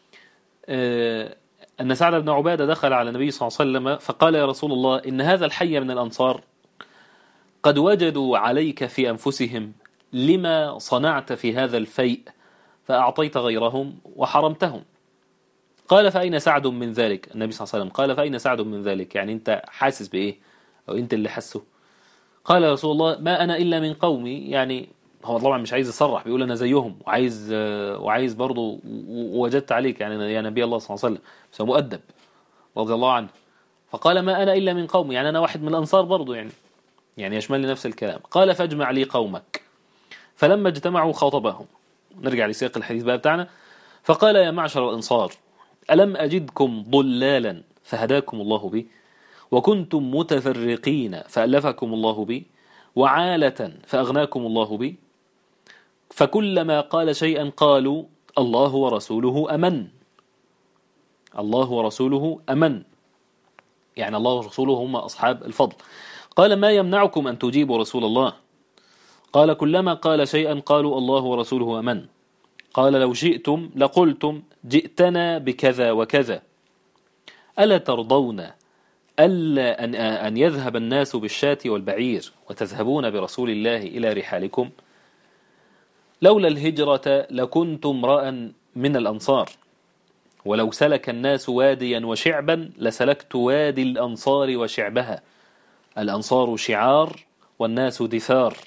آه، أن سعد بن عبادة دخل على النبي صلى الله عليه وسلم فقال يا رسول الله إن هذا الحي من الأنصار قد وجدوا عليك في أنفسهم لما صنعت في هذا الفيء فأعطيت غيرهم وحرمتهم قال فأين سعد من ذلك النبي صلى الله عليه وسلم قال فأين سعد من ذلك يعني أنت حاسس بإيه أو أنت اللي حسه قال يا رسول الله ما أنا إلا من قومي يعني هو طبعا مش عايز يصرح بيقول أنا زيهم وعايز آه، وعايز برضه و- ووجدت عليك يعني يا نبي الله صلى الله عليه وسلم بس هو مؤدب رضي الله عنه فقال ما أنا إلا من قومي يعني أنا واحد من الأنصار برضه يعني يعني يشمل لي نفس الكلام قال فاجمع لي قومك فلما اجتمعوا خاطبهم نرجع لسياق الحديث بقى بتاعنا فقال يا معشر الأنصار ألم أجدكم ضلالا فهداكم الله بي وكنتم متفرقين فألفكم الله بي وعالة فأغناكم الله بي فكلما قال شيئا قالوا الله ورسوله أمن الله ورسوله أمن يعني الله ورسوله هم أصحاب الفضل قال ما يمنعكم أن تجيبوا رسول الله قال كلما قال شيئا قالوا الله ورسوله أمن قال لو شئتم لقلتم جئتنا بكذا وكذا ألا ترضون ألا أن, أن يذهب الناس بالشاة والبعير وتذهبون برسول الله إلى رحالكم لولا الهجرة لكنت امرأ من الأنصار ولو سلك الناس واديا وشعبا لسلكت وادي الأنصار وشعبها الأنصار شعار والناس دثار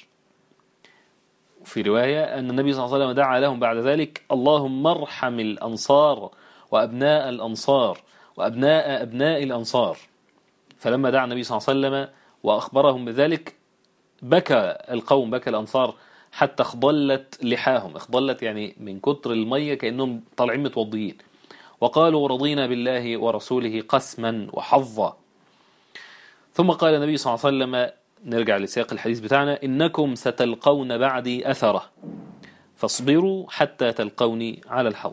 في رواية أن النبي صلى الله عليه وسلم دعا لهم بعد ذلك اللهم ارحم الأنصار وأبناء الأنصار وأبناء أبناء الأنصار فلما دعا النبي صلى الله عليه وسلم وأخبرهم بذلك بكى القوم بكى الأنصار حتى اخضلت لحاهم اخضلت يعني من كتر المية كأنهم طالعين متوضيين وقالوا رضينا بالله ورسوله قسما وحظا ثم قال النبي صلى الله عليه وسلم نرجع لسياق الحديث بتاعنا إنكم ستلقون بعدي أثره فاصبروا حتى تلقوني على الحوض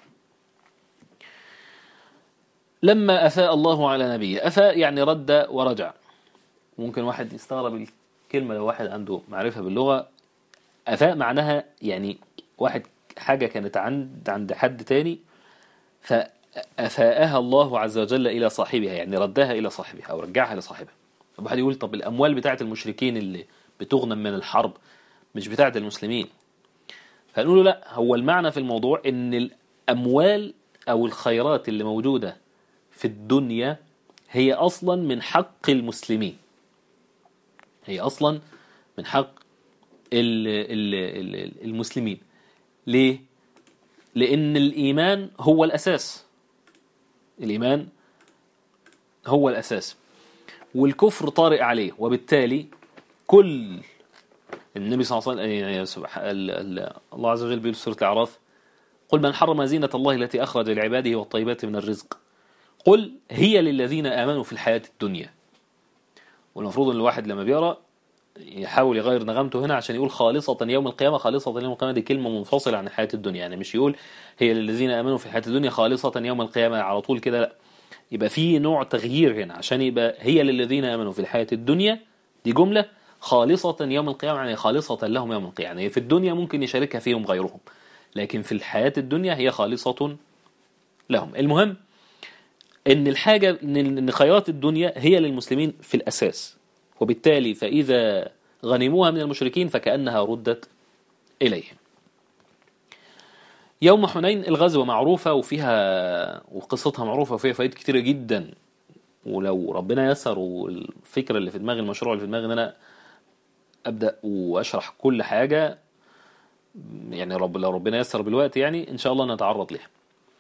لما أفاء الله على نبيه أفاء يعني رد ورجع ممكن واحد يستغرب الكلمة لو واحد عنده معرفة باللغة أفاء معناها يعني واحد حاجة كانت عند عند حد تاني فأفاءها الله عز وجل إلى صاحبها يعني ردها إلى صاحبها أو رجعها لصاحبها طب واحد يقول طب الأموال بتاعت المشركين اللي بتغنم من الحرب مش بتاعت المسلمين فنقول له لا هو المعنى في الموضوع إن الأموال أو الخيرات اللي موجودة في الدنيا هي أصلا من حق المسلمين هي أصلا من حق ال ال ال المسلمين ليه؟ لأن الإيمان هو الأساس الإيمان هو الأساس والكفر طارئ عليه وبالتالي كل النبي صلى الله عليه وسلم يعني سبحان الله عز وجل بيقول في سورة الأعراف قل من حرم زينة الله التي أخرج لعباده والطيبات من الرزق قل هي للذين آمنوا في الحياة الدنيا والمفروض ان الواحد لما بيقرأ يحاول يغير نغمته هنا عشان يقول خالصة يوم القيامة خالصة يوم القيامة دي كلمة منفصلة عن الحياة الدنيا يعني مش يقول هي للذين آمنوا في الحياة الدنيا خالصة يوم القيامة على طول كده لا يبقى في نوع تغيير هنا عشان يبقى هي للذين آمنوا في الحياة الدنيا دي جملة خالصة يوم القيامة يعني خالصة لهم يوم القيامة يعني في الدنيا ممكن يشاركها فيهم غيرهم لكن في الحياة الدنيا هي خالصة لهم المهم ان الحاجة ان إن خيرات الدنيا هي للمسلمين في الأساس وبالتالي فإذا غنموها من المشركين فكأنها ردت إليهم يوم حنين الغزوة معروفة وفيها وقصتها معروفة وفيها فوائد كتيرة جدا ولو ربنا يسر والفكرة اللي في دماغي المشروع اللي في دماغي ان انا ابدا واشرح كل حاجة يعني رب لو ربنا يسر بالوقت يعني ان شاء الله نتعرض لها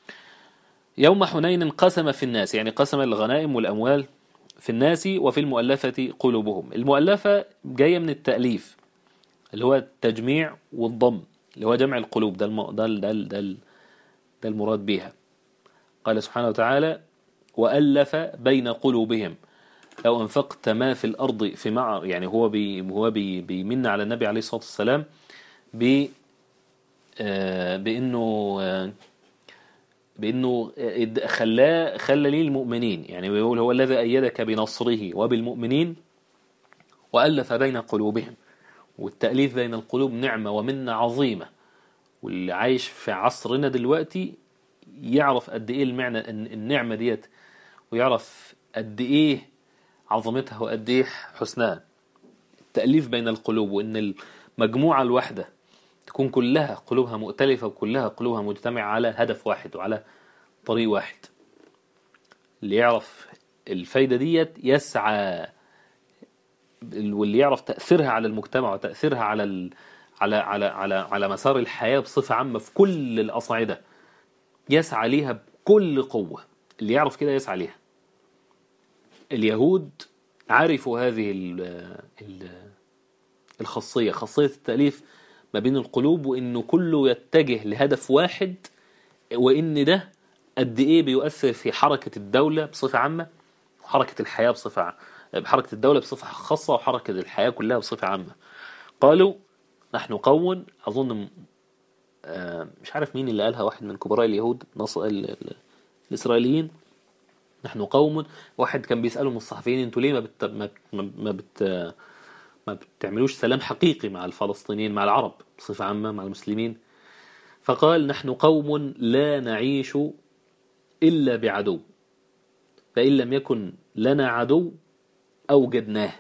يوم حنين قسم في الناس يعني قسم الغنائم والاموال في الناس وفي المؤلفة قلوبهم المؤلفة جاية من التأليف اللي هو التجميع والضم اللي هو جمع القلوب ده الم... ده ال- ده ال- ده, ال- ده المراد بها قال سبحانه وتعالى وألف بين قلوبهم لو أنفقت ما في الأرض في مع يعني هو بي هو بي بيمن على النبي عليه الصلاة والسلام ب آه، بأنه آه، بأنه آه، خلاه خلى ليه المؤمنين يعني بيقول هو الذي أيدك بنصره وبالمؤمنين وألف بين قلوبهم والتأليف بين القلوب نعمة ومنة عظيمة واللي عايش في عصرنا دلوقتي يعرف قد ايه المعنى الن- النعمة ديت ويعرف قد ايه عظمتها وقد ايه حسنها التأليف بين القلوب وان المجموعة الواحدة تكون كلها قلوبها مؤتلفة وكلها قلوبها مجتمعة على هدف واحد وعلى طريق واحد اللي يعرف الفايدة ديت يسعى واللي يعرف تأثيرها على المجتمع وتأثيرها على ال... على على على على مسار الحياة بصفة عامة في كل الأصعدة يسعى ليها بكل قوة اللي يعرف كده يسعى ليها اليهود عرفوا هذه ال ال الخاصية خاصية التأليف ما بين القلوب وإنه كله يتجه لهدف واحد وإن ده قد إيه بيؤثر في حركة الدولة بصفة عامة وحركة الحياة بصفة ع- بحركة الدولة بصفة خاصة وحركة الحياة كلها بصفة عامة قالوا نحن قوم أظن آه، مش عارف مين اللي قالها واحد من كبراء اليهود نص ال- ال- الإسرائيليين نحن قوم واحد كان بيسأله من الصحفيين انتوا ليه ما بت ما ما ما بت ما بتعملوش سلام حقيقي مع الفلسطينيين مع العرب بصفة عامة مع المسلمين فقال نحن قوم لا نعيش إلا بعدو فإن لم يكن لنا عدو أوجدناه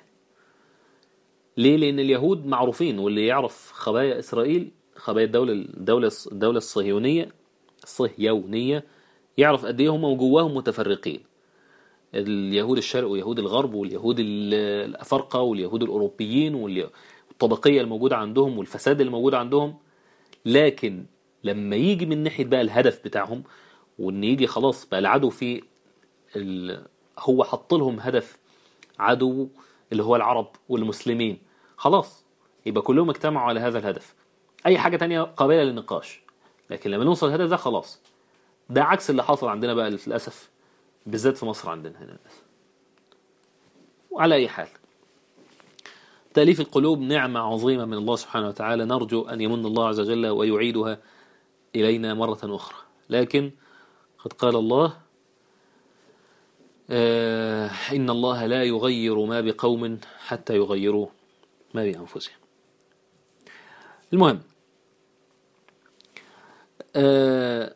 ليه؟ لأن اليهود معروفين واللي يعرف خبايا إسرائيل خبايا الدولة الدولة الدولة الصهيونية الصهيونية يعرف قد إيه هم جواهم متفرقين اليهود الشرق ويهود الغرب واليهود ال- الأفارقة واليهود الأوروبيين والي- والطبقية الموجودة عندهم والفساد الموجود عندهم لكن لما يجي من ناحية بقى الهدف بتاعهم وإن يجي خلاص بقى العدو في ال... هو حط لهم هدف عدو اللي هو العرب والمسلمين خلاص يبقى كلهم اجتمعوا على هذا الهدف اي حاجة تانية قابلة للنقاش لكن لما نوصل للهدف ده خلاص ده عكس اللي حصل عندنا بقى للأسف بالذات في مصر عندنا هنا للأسف وعلى أي حال تأليف القلوب نعمة عظيمة من الله سبحانه وتعالى نرجو أن يمن الله عز وجل ويعيدها إلينا مرة أخرى لكن قد قال الله آه، إن الله لا يغير ما بقوم حتى يغيروا ما بأنفسهم المهم آه،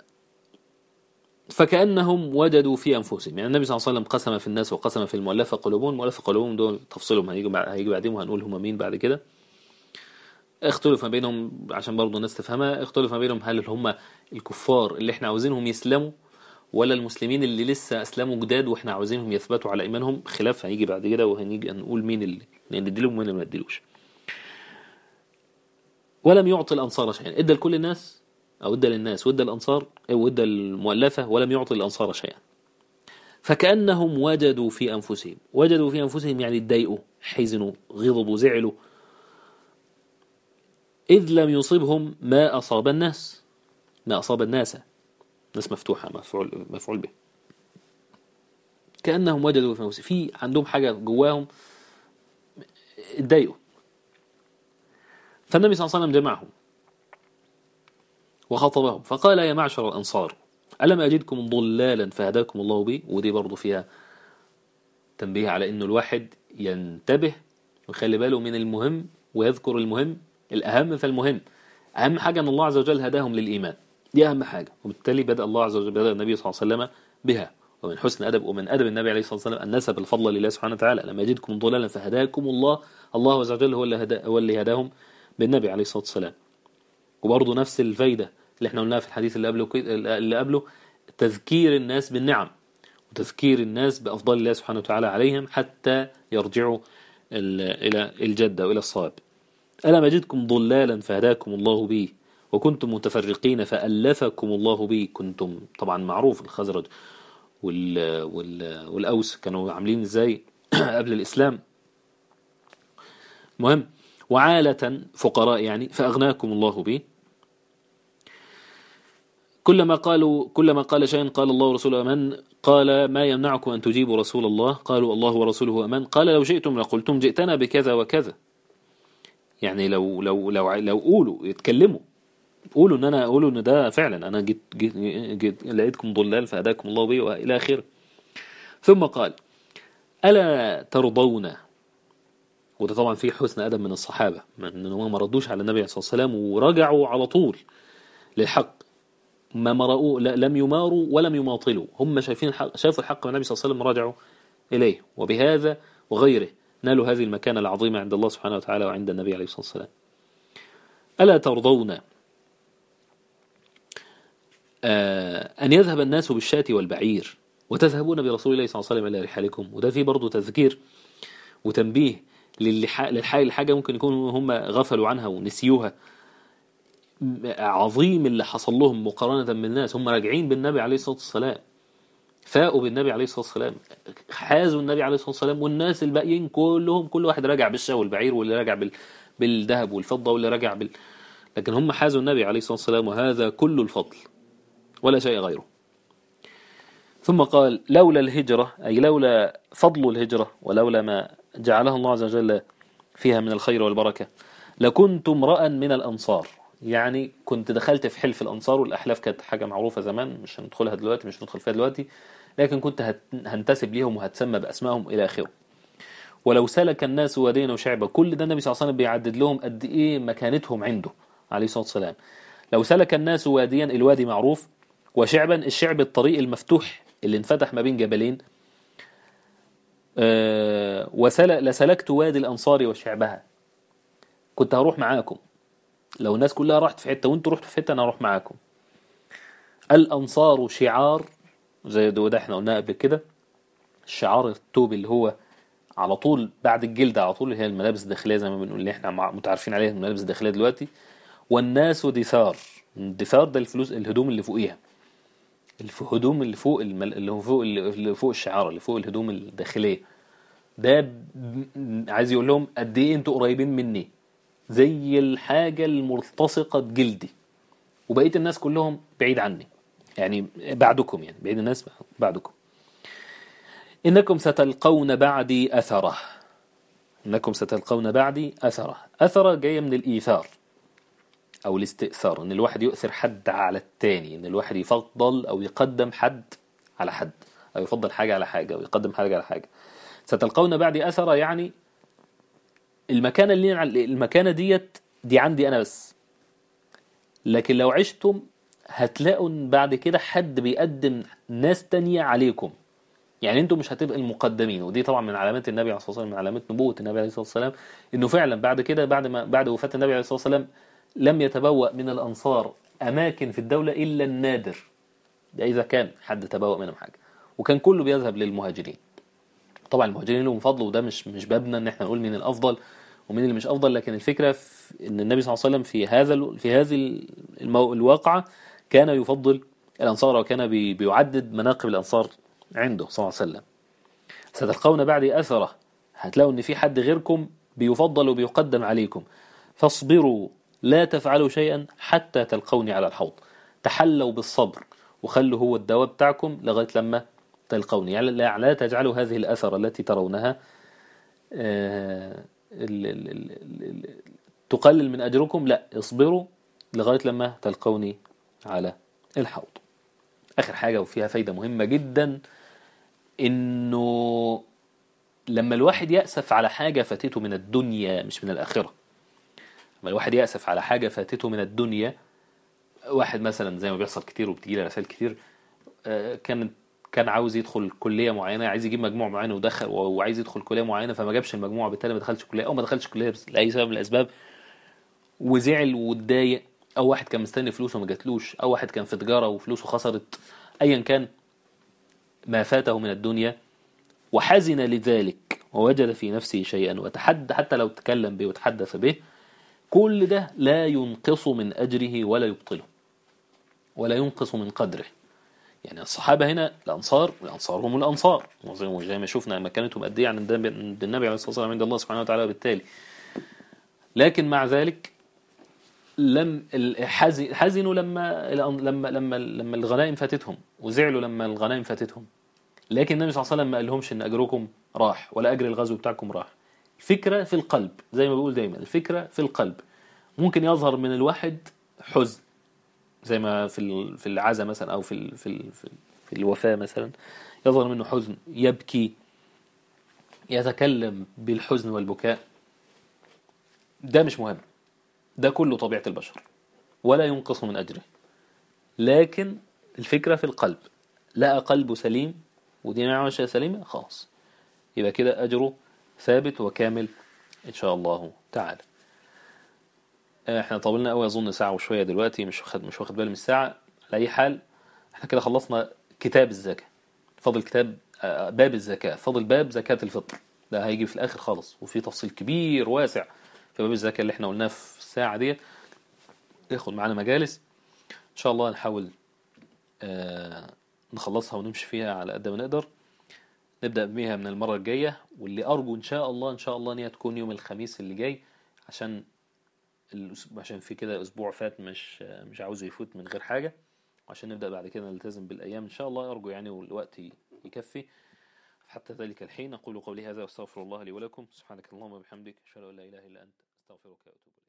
فكأنهم وجدوا في أنفسهم يعني النبي صلى الله عليه وسلم قسم في الناس وقسم في المؤلفة قلوبهم المؤلفة قلوبهم دول تفصيلهم هيجي بعد- هيجي بعدين وهنقول هم مين بعد كده اختلف ما بينهم عشان برضه الناس تفهمها اختلف ما بينهم هل هم الكفار اللي احنا عاوزينهم يسلموا ولا المسلمين اللي لسه اسلموا جداد واحنا عاوزينهم يثبتوا على ايمانهم خلاف هيجي بعد كده وهنيجي هنقول مين اللي نديلهم ومين اللي ما نديلوش ولم يعطي الانصار شيئا ادى لكل الناس او ادى للناس وادى الانصار او ادى المؤلفه ولم يعطي الانصار شيئا فكانهم وجدوا في انفسهم وجدوا في انفسهم يعني اتضايقوا حزنوا غضبوا زعلوا إذ لم يصبهم ما أصاب الناس ما أصاب الناس ناس مفتوحة مفعول مفعول به كأنهم وجدوا في أنفسهم في عندهم حاجة جواهم اتضايقوا فالنبي صلى الله عليه وسلم جمعهم وخاطبهم فقال يا معشر الأنصار ألم أجدكم ضلالا فهداكم الله بي ودي برضو فيها تنبيه على أنه الواحد ينتبه ويخلي باله من المهم ويذكر المهم الأهم فالمهم أهم حاجة أن الله عز وجل هداهم للإيمان دي أهم حاجة وبالتالي بدأ الله عز وجل بدأ النبي صلى الله عليه وسلم بها ومن حسن أدب ومن أدب النبي عليه الصلاة والسلام أن نسب الفضل لله سبحانه وتعالى لما يجدكم ضلالا فهداكم الله الله عز وجل هو اللي, هدا هو اللي هداهم بالنبي عليه الصلاة والسلام وبرضه نفس الفايدة اللي احنا قلناها في الحديث اللي قبله اللي قبله تذكير الناس بالنعم وتذكير الناس بأفضل الله سبحانه وتعالى عليهم حتى يرجعوا إلى الجدة وإلى الصواب ألم أجدكم ضلالا فهداكم الله به وكنتم متفرقين فألفكم الله به كنتم طبعا معروف الخزرج وال وال والأوس كانوا عاملين ازاي قبل الإسلام مهم وعالة فقراء يعني فأغناكم الله به كلما قالوا كلما قال شيئا قال الله ورسوله أمن قال ما يمنعكم أن تجيبوا رسول الله قالوا الله ورسوله أمن قال لو جئتم لقلتم جئتنا بكذا وكذا يعني لو لو لو لو قولوا يتكلموا قولوا ان انا قولوا ان ده فعلا انا جيت, جيت, جيت لقيتكم ضلال فهداكم الله به والى اخره ثم قال الا ترضون وده طبعا فيه حسن ادب من الصحابه ان هم ما ردوش على النبي صلى الله عليه وسلم ورجعوا على طول للحق ما مرأوا لم يماروا ولم يماطلوا هم شايفين الحق شافوا الحق من النبي صلى الله عليه وسلم رجعوا اليه وبهذا وغيره نالوا هذه المكانه العظيمه عند الله سبحانه وتعالى وعند النبي عليه الصلاه والسلام الا ترضون أن يذهب الناس بالشاة والبعير وتذهبون برسول الله صلى الله عليه وسلم إلى رحالكم وده فيه برضه تذكير وتنبيه للحاجة ممكن يكونوا هم غفلوا عنها ونسيوها عظيم اللي حصل لهم مقارنة بالناس هم راجعين بالنبي عليه الصلاة والسلام فاقوا بالنبي عليه الصلاة والسلام حازوا النبي عليه الصلاة والسلام والناس الباقيين كلهم كل واحد راجع بالشاة والبعير واللي راجع بال... بالذهب والفضة واللي راجع بال... لكن هم حازوا النبي عليه الصلاة والسلام وهذا كل الفضل ولا شيء غيره ثم قال لولا الهجرة أي لولا فضل الهجرة ولولا ما جعلها الله عز وجل فيها من الخير والبركة لكنت امرأ من الأنصار يعني كنت دخلت في حلف الأنصار والأحلاف كانت حاجة معروفة زمان مش هندخلها دلوقتي مش هندخل فيها دلوقتي لكن كنت هنتسب ليهم وهتسمى بأسمائهم إلى آخره ولو سلك الناس وادينا وشعبا كل ده النبي صلى الله عليه وسلم بيعدد لهم قد إيه مكانتهم عنده عليه الصلاة والسلام لو سلك الناس واديا الوادي معروف وشعبا الشعب الطريق المفتوح اللي انفتح ما بين جبلين أه لسلكت وادي الأنصار وشعبها كنت هروح معاكم لو الناس كلها راحت في حتة وانتوا رحتوا في حتة أنا هروح معاكم الأنصار شعار زي ده احنا قلناه قبل كده الشعار التوب اللي هو على طول بعد الجلد على طول اللي هي الملابس الداخلية زي ما بنقول اللي احنا متعرفين عليها الملابس الداخلية دلوقتي والناس دثار الدثار ده الفلوس الهدوم اللي فوقيها الهدوم اللي فوق المل... اللي هو فوق اللي فوق الشعار اللي فوق الهدوم الداخليه ده ب... عايز يقول لهم قد ايه انتوا قريبين مني زي الحاجه الملتصقه بجلدي وبقيه الناس كلهم بعيد عني يعني بعدكم يعني بعيد الناس بعدكم انكم ستلقون بعدي اثره انكم ستلقون بعدي اثره اثره جايه من الايثار او الاستئثار ان الواحد يؤثر حد على التاني ان الواحد يفضل او يقدم حد على حد او يفضل حاجة على حاجة او يقدم حاجة على حاجة ستلقون بعدي اثر يعني المكانة اللي المكانة ديت دي عندي انا بس لكن لو عشتم هتلاقوا بعد كده حد بيقدم ناس تانية عليكم يعني انتم مش هتبقى المقدمين ودي طبعا من علامات النبي عليه الصلاه والسلام من علامات نبوه النبي عليه الصلاه والسلام انه فعلا بعد كده بعد ما بعد وفاه النبي عليه الصلاه والسلام لم يتبوأ من الأنصار أماكن في الدولة إلا النادر ده إذا كان حد تبوأ منهم حاجة وكان كله بيذهب للمهاجرين طبعا المهاجرين لهم فضل وده مش مش بابنا ان احنا نقول مين الافضل ومين اللي مش افضل لكن الفكره في ان النبي صلى الله عليه وسلم في هذا في هذه المو... الواقعه كان يفضل الانصار وكان بي... بيعدد مناقب الانصار عنده صلى الله عليه وسلم ستلقون بعدي اثره هتلاقوا ان في حد غيركم بيفضل وبيقدم عليكم فاصبروا لا تفعلوا شيئا حتى تلقوني على الحوض تحلوا بالصبر وخلوا هو الدواء بتاعكم لغاية لما تلقوني يعني لا تجعلوا هذه الأثر التي ترونها تقلل من أجركم لا اصبروا لغاية لما تلقوني على الحوض آخر حاجة وفيها فايدة مهمة جدا إنه لما الواحد يأسف على حاجة فاتته من الدنيا مش من الآخرة لما الواحد يأسف على حاجة فاتته من الدنيا واحد مثلا زي ما بيحصل كتير وبتجي لي رسائل كتير كانت كان عاوز يدخل كليه معينه عايز يجيب مجموع معين ودخل وعايز يدخل كليه معينه فما جابش المجموع بالتالي ما دخلش كليه او ما دخلش كليه بس لاي سبب من الاسباب وزعل واتضايق او واحد كان مستني فلوسه ما جاتلوش او واحد كان في تجاره وفلوسه خسرت ايا كان ما فاته من الدنيا وحزن لذلك ووجد في نفسه شيئا وتحدى حتى لو تكلم به وتحدث به كل ده لا ينقص من أجره ولا يبطله ولا ينقص من قدره يعني الصحابة هنا الأنصار الأنصار هم الأنصار وزي ما شفنا مكانتهم قد إيه عند النبي عليه الصلاة والسلام عند الله سبحانه وتعالى بالتالي لكن مع ذلك لم حزنوا لما لما لما لما الغنائم فاتتهم وزعلوا لما الغنائم فاتتهم لكن النبي صلى الله عليه وسلم ما قالهمش ان اجركم راح ولا اجر الغزو بتاعكم راح الفكره في القلب زي ما بقول دايما الفكره في القلب ممكن يظهر من الواحد حزن زي ما في في العزا مثلا او في في في الوفاه مثلا يظهر منه حزن يبكي يتكلم بالحزن والبكاء ده مش مهم ده كله طبيعة البشر ولا ينقص من أجره لكن الفكرة في القلب لقى قلبه سليم ودي معاشة سليمة خلاص يبقى كده أجره ثابت وكامل إن شاء الله تعالى احنا طولنا قوي اظن ساعه وشويه دلوقتي مش واخد مش واخد بالي من الساعه على اي حال احنا كده خلصنا كتاب الزكاه فاضل كتاب باب الزكاه فاضل باب زكاه الفطر ده هيجي في الاخر خالص وفي تفصيل كبير واسع في باب الزكاه اللي احنا قلناه في الساعه ديت ياخد معانا مجالس ان شاء الله نحاول آه نخلصها ونمشي فيها على قد ما نقدر نبدأ بيها من المرة الجاية واللي أرجو إن شاء الله إن شاء الله إن هي تكون يوم الخميس اللي جاي عشان عشان في كده أسبوع فات مش مش عاوزه يفوت من غير حاجة عشان نبدأ بعد كده نلتزم بالأيام إن شاء الله أرجو يعني والوقت يكفي حتى ذلك الحين أقول قولي هذا واستغفر الله لي ولكم سبحانك اللهم وبحمدك أشهد أن لا إله إلا أنت أستغفرك وأتوب إليك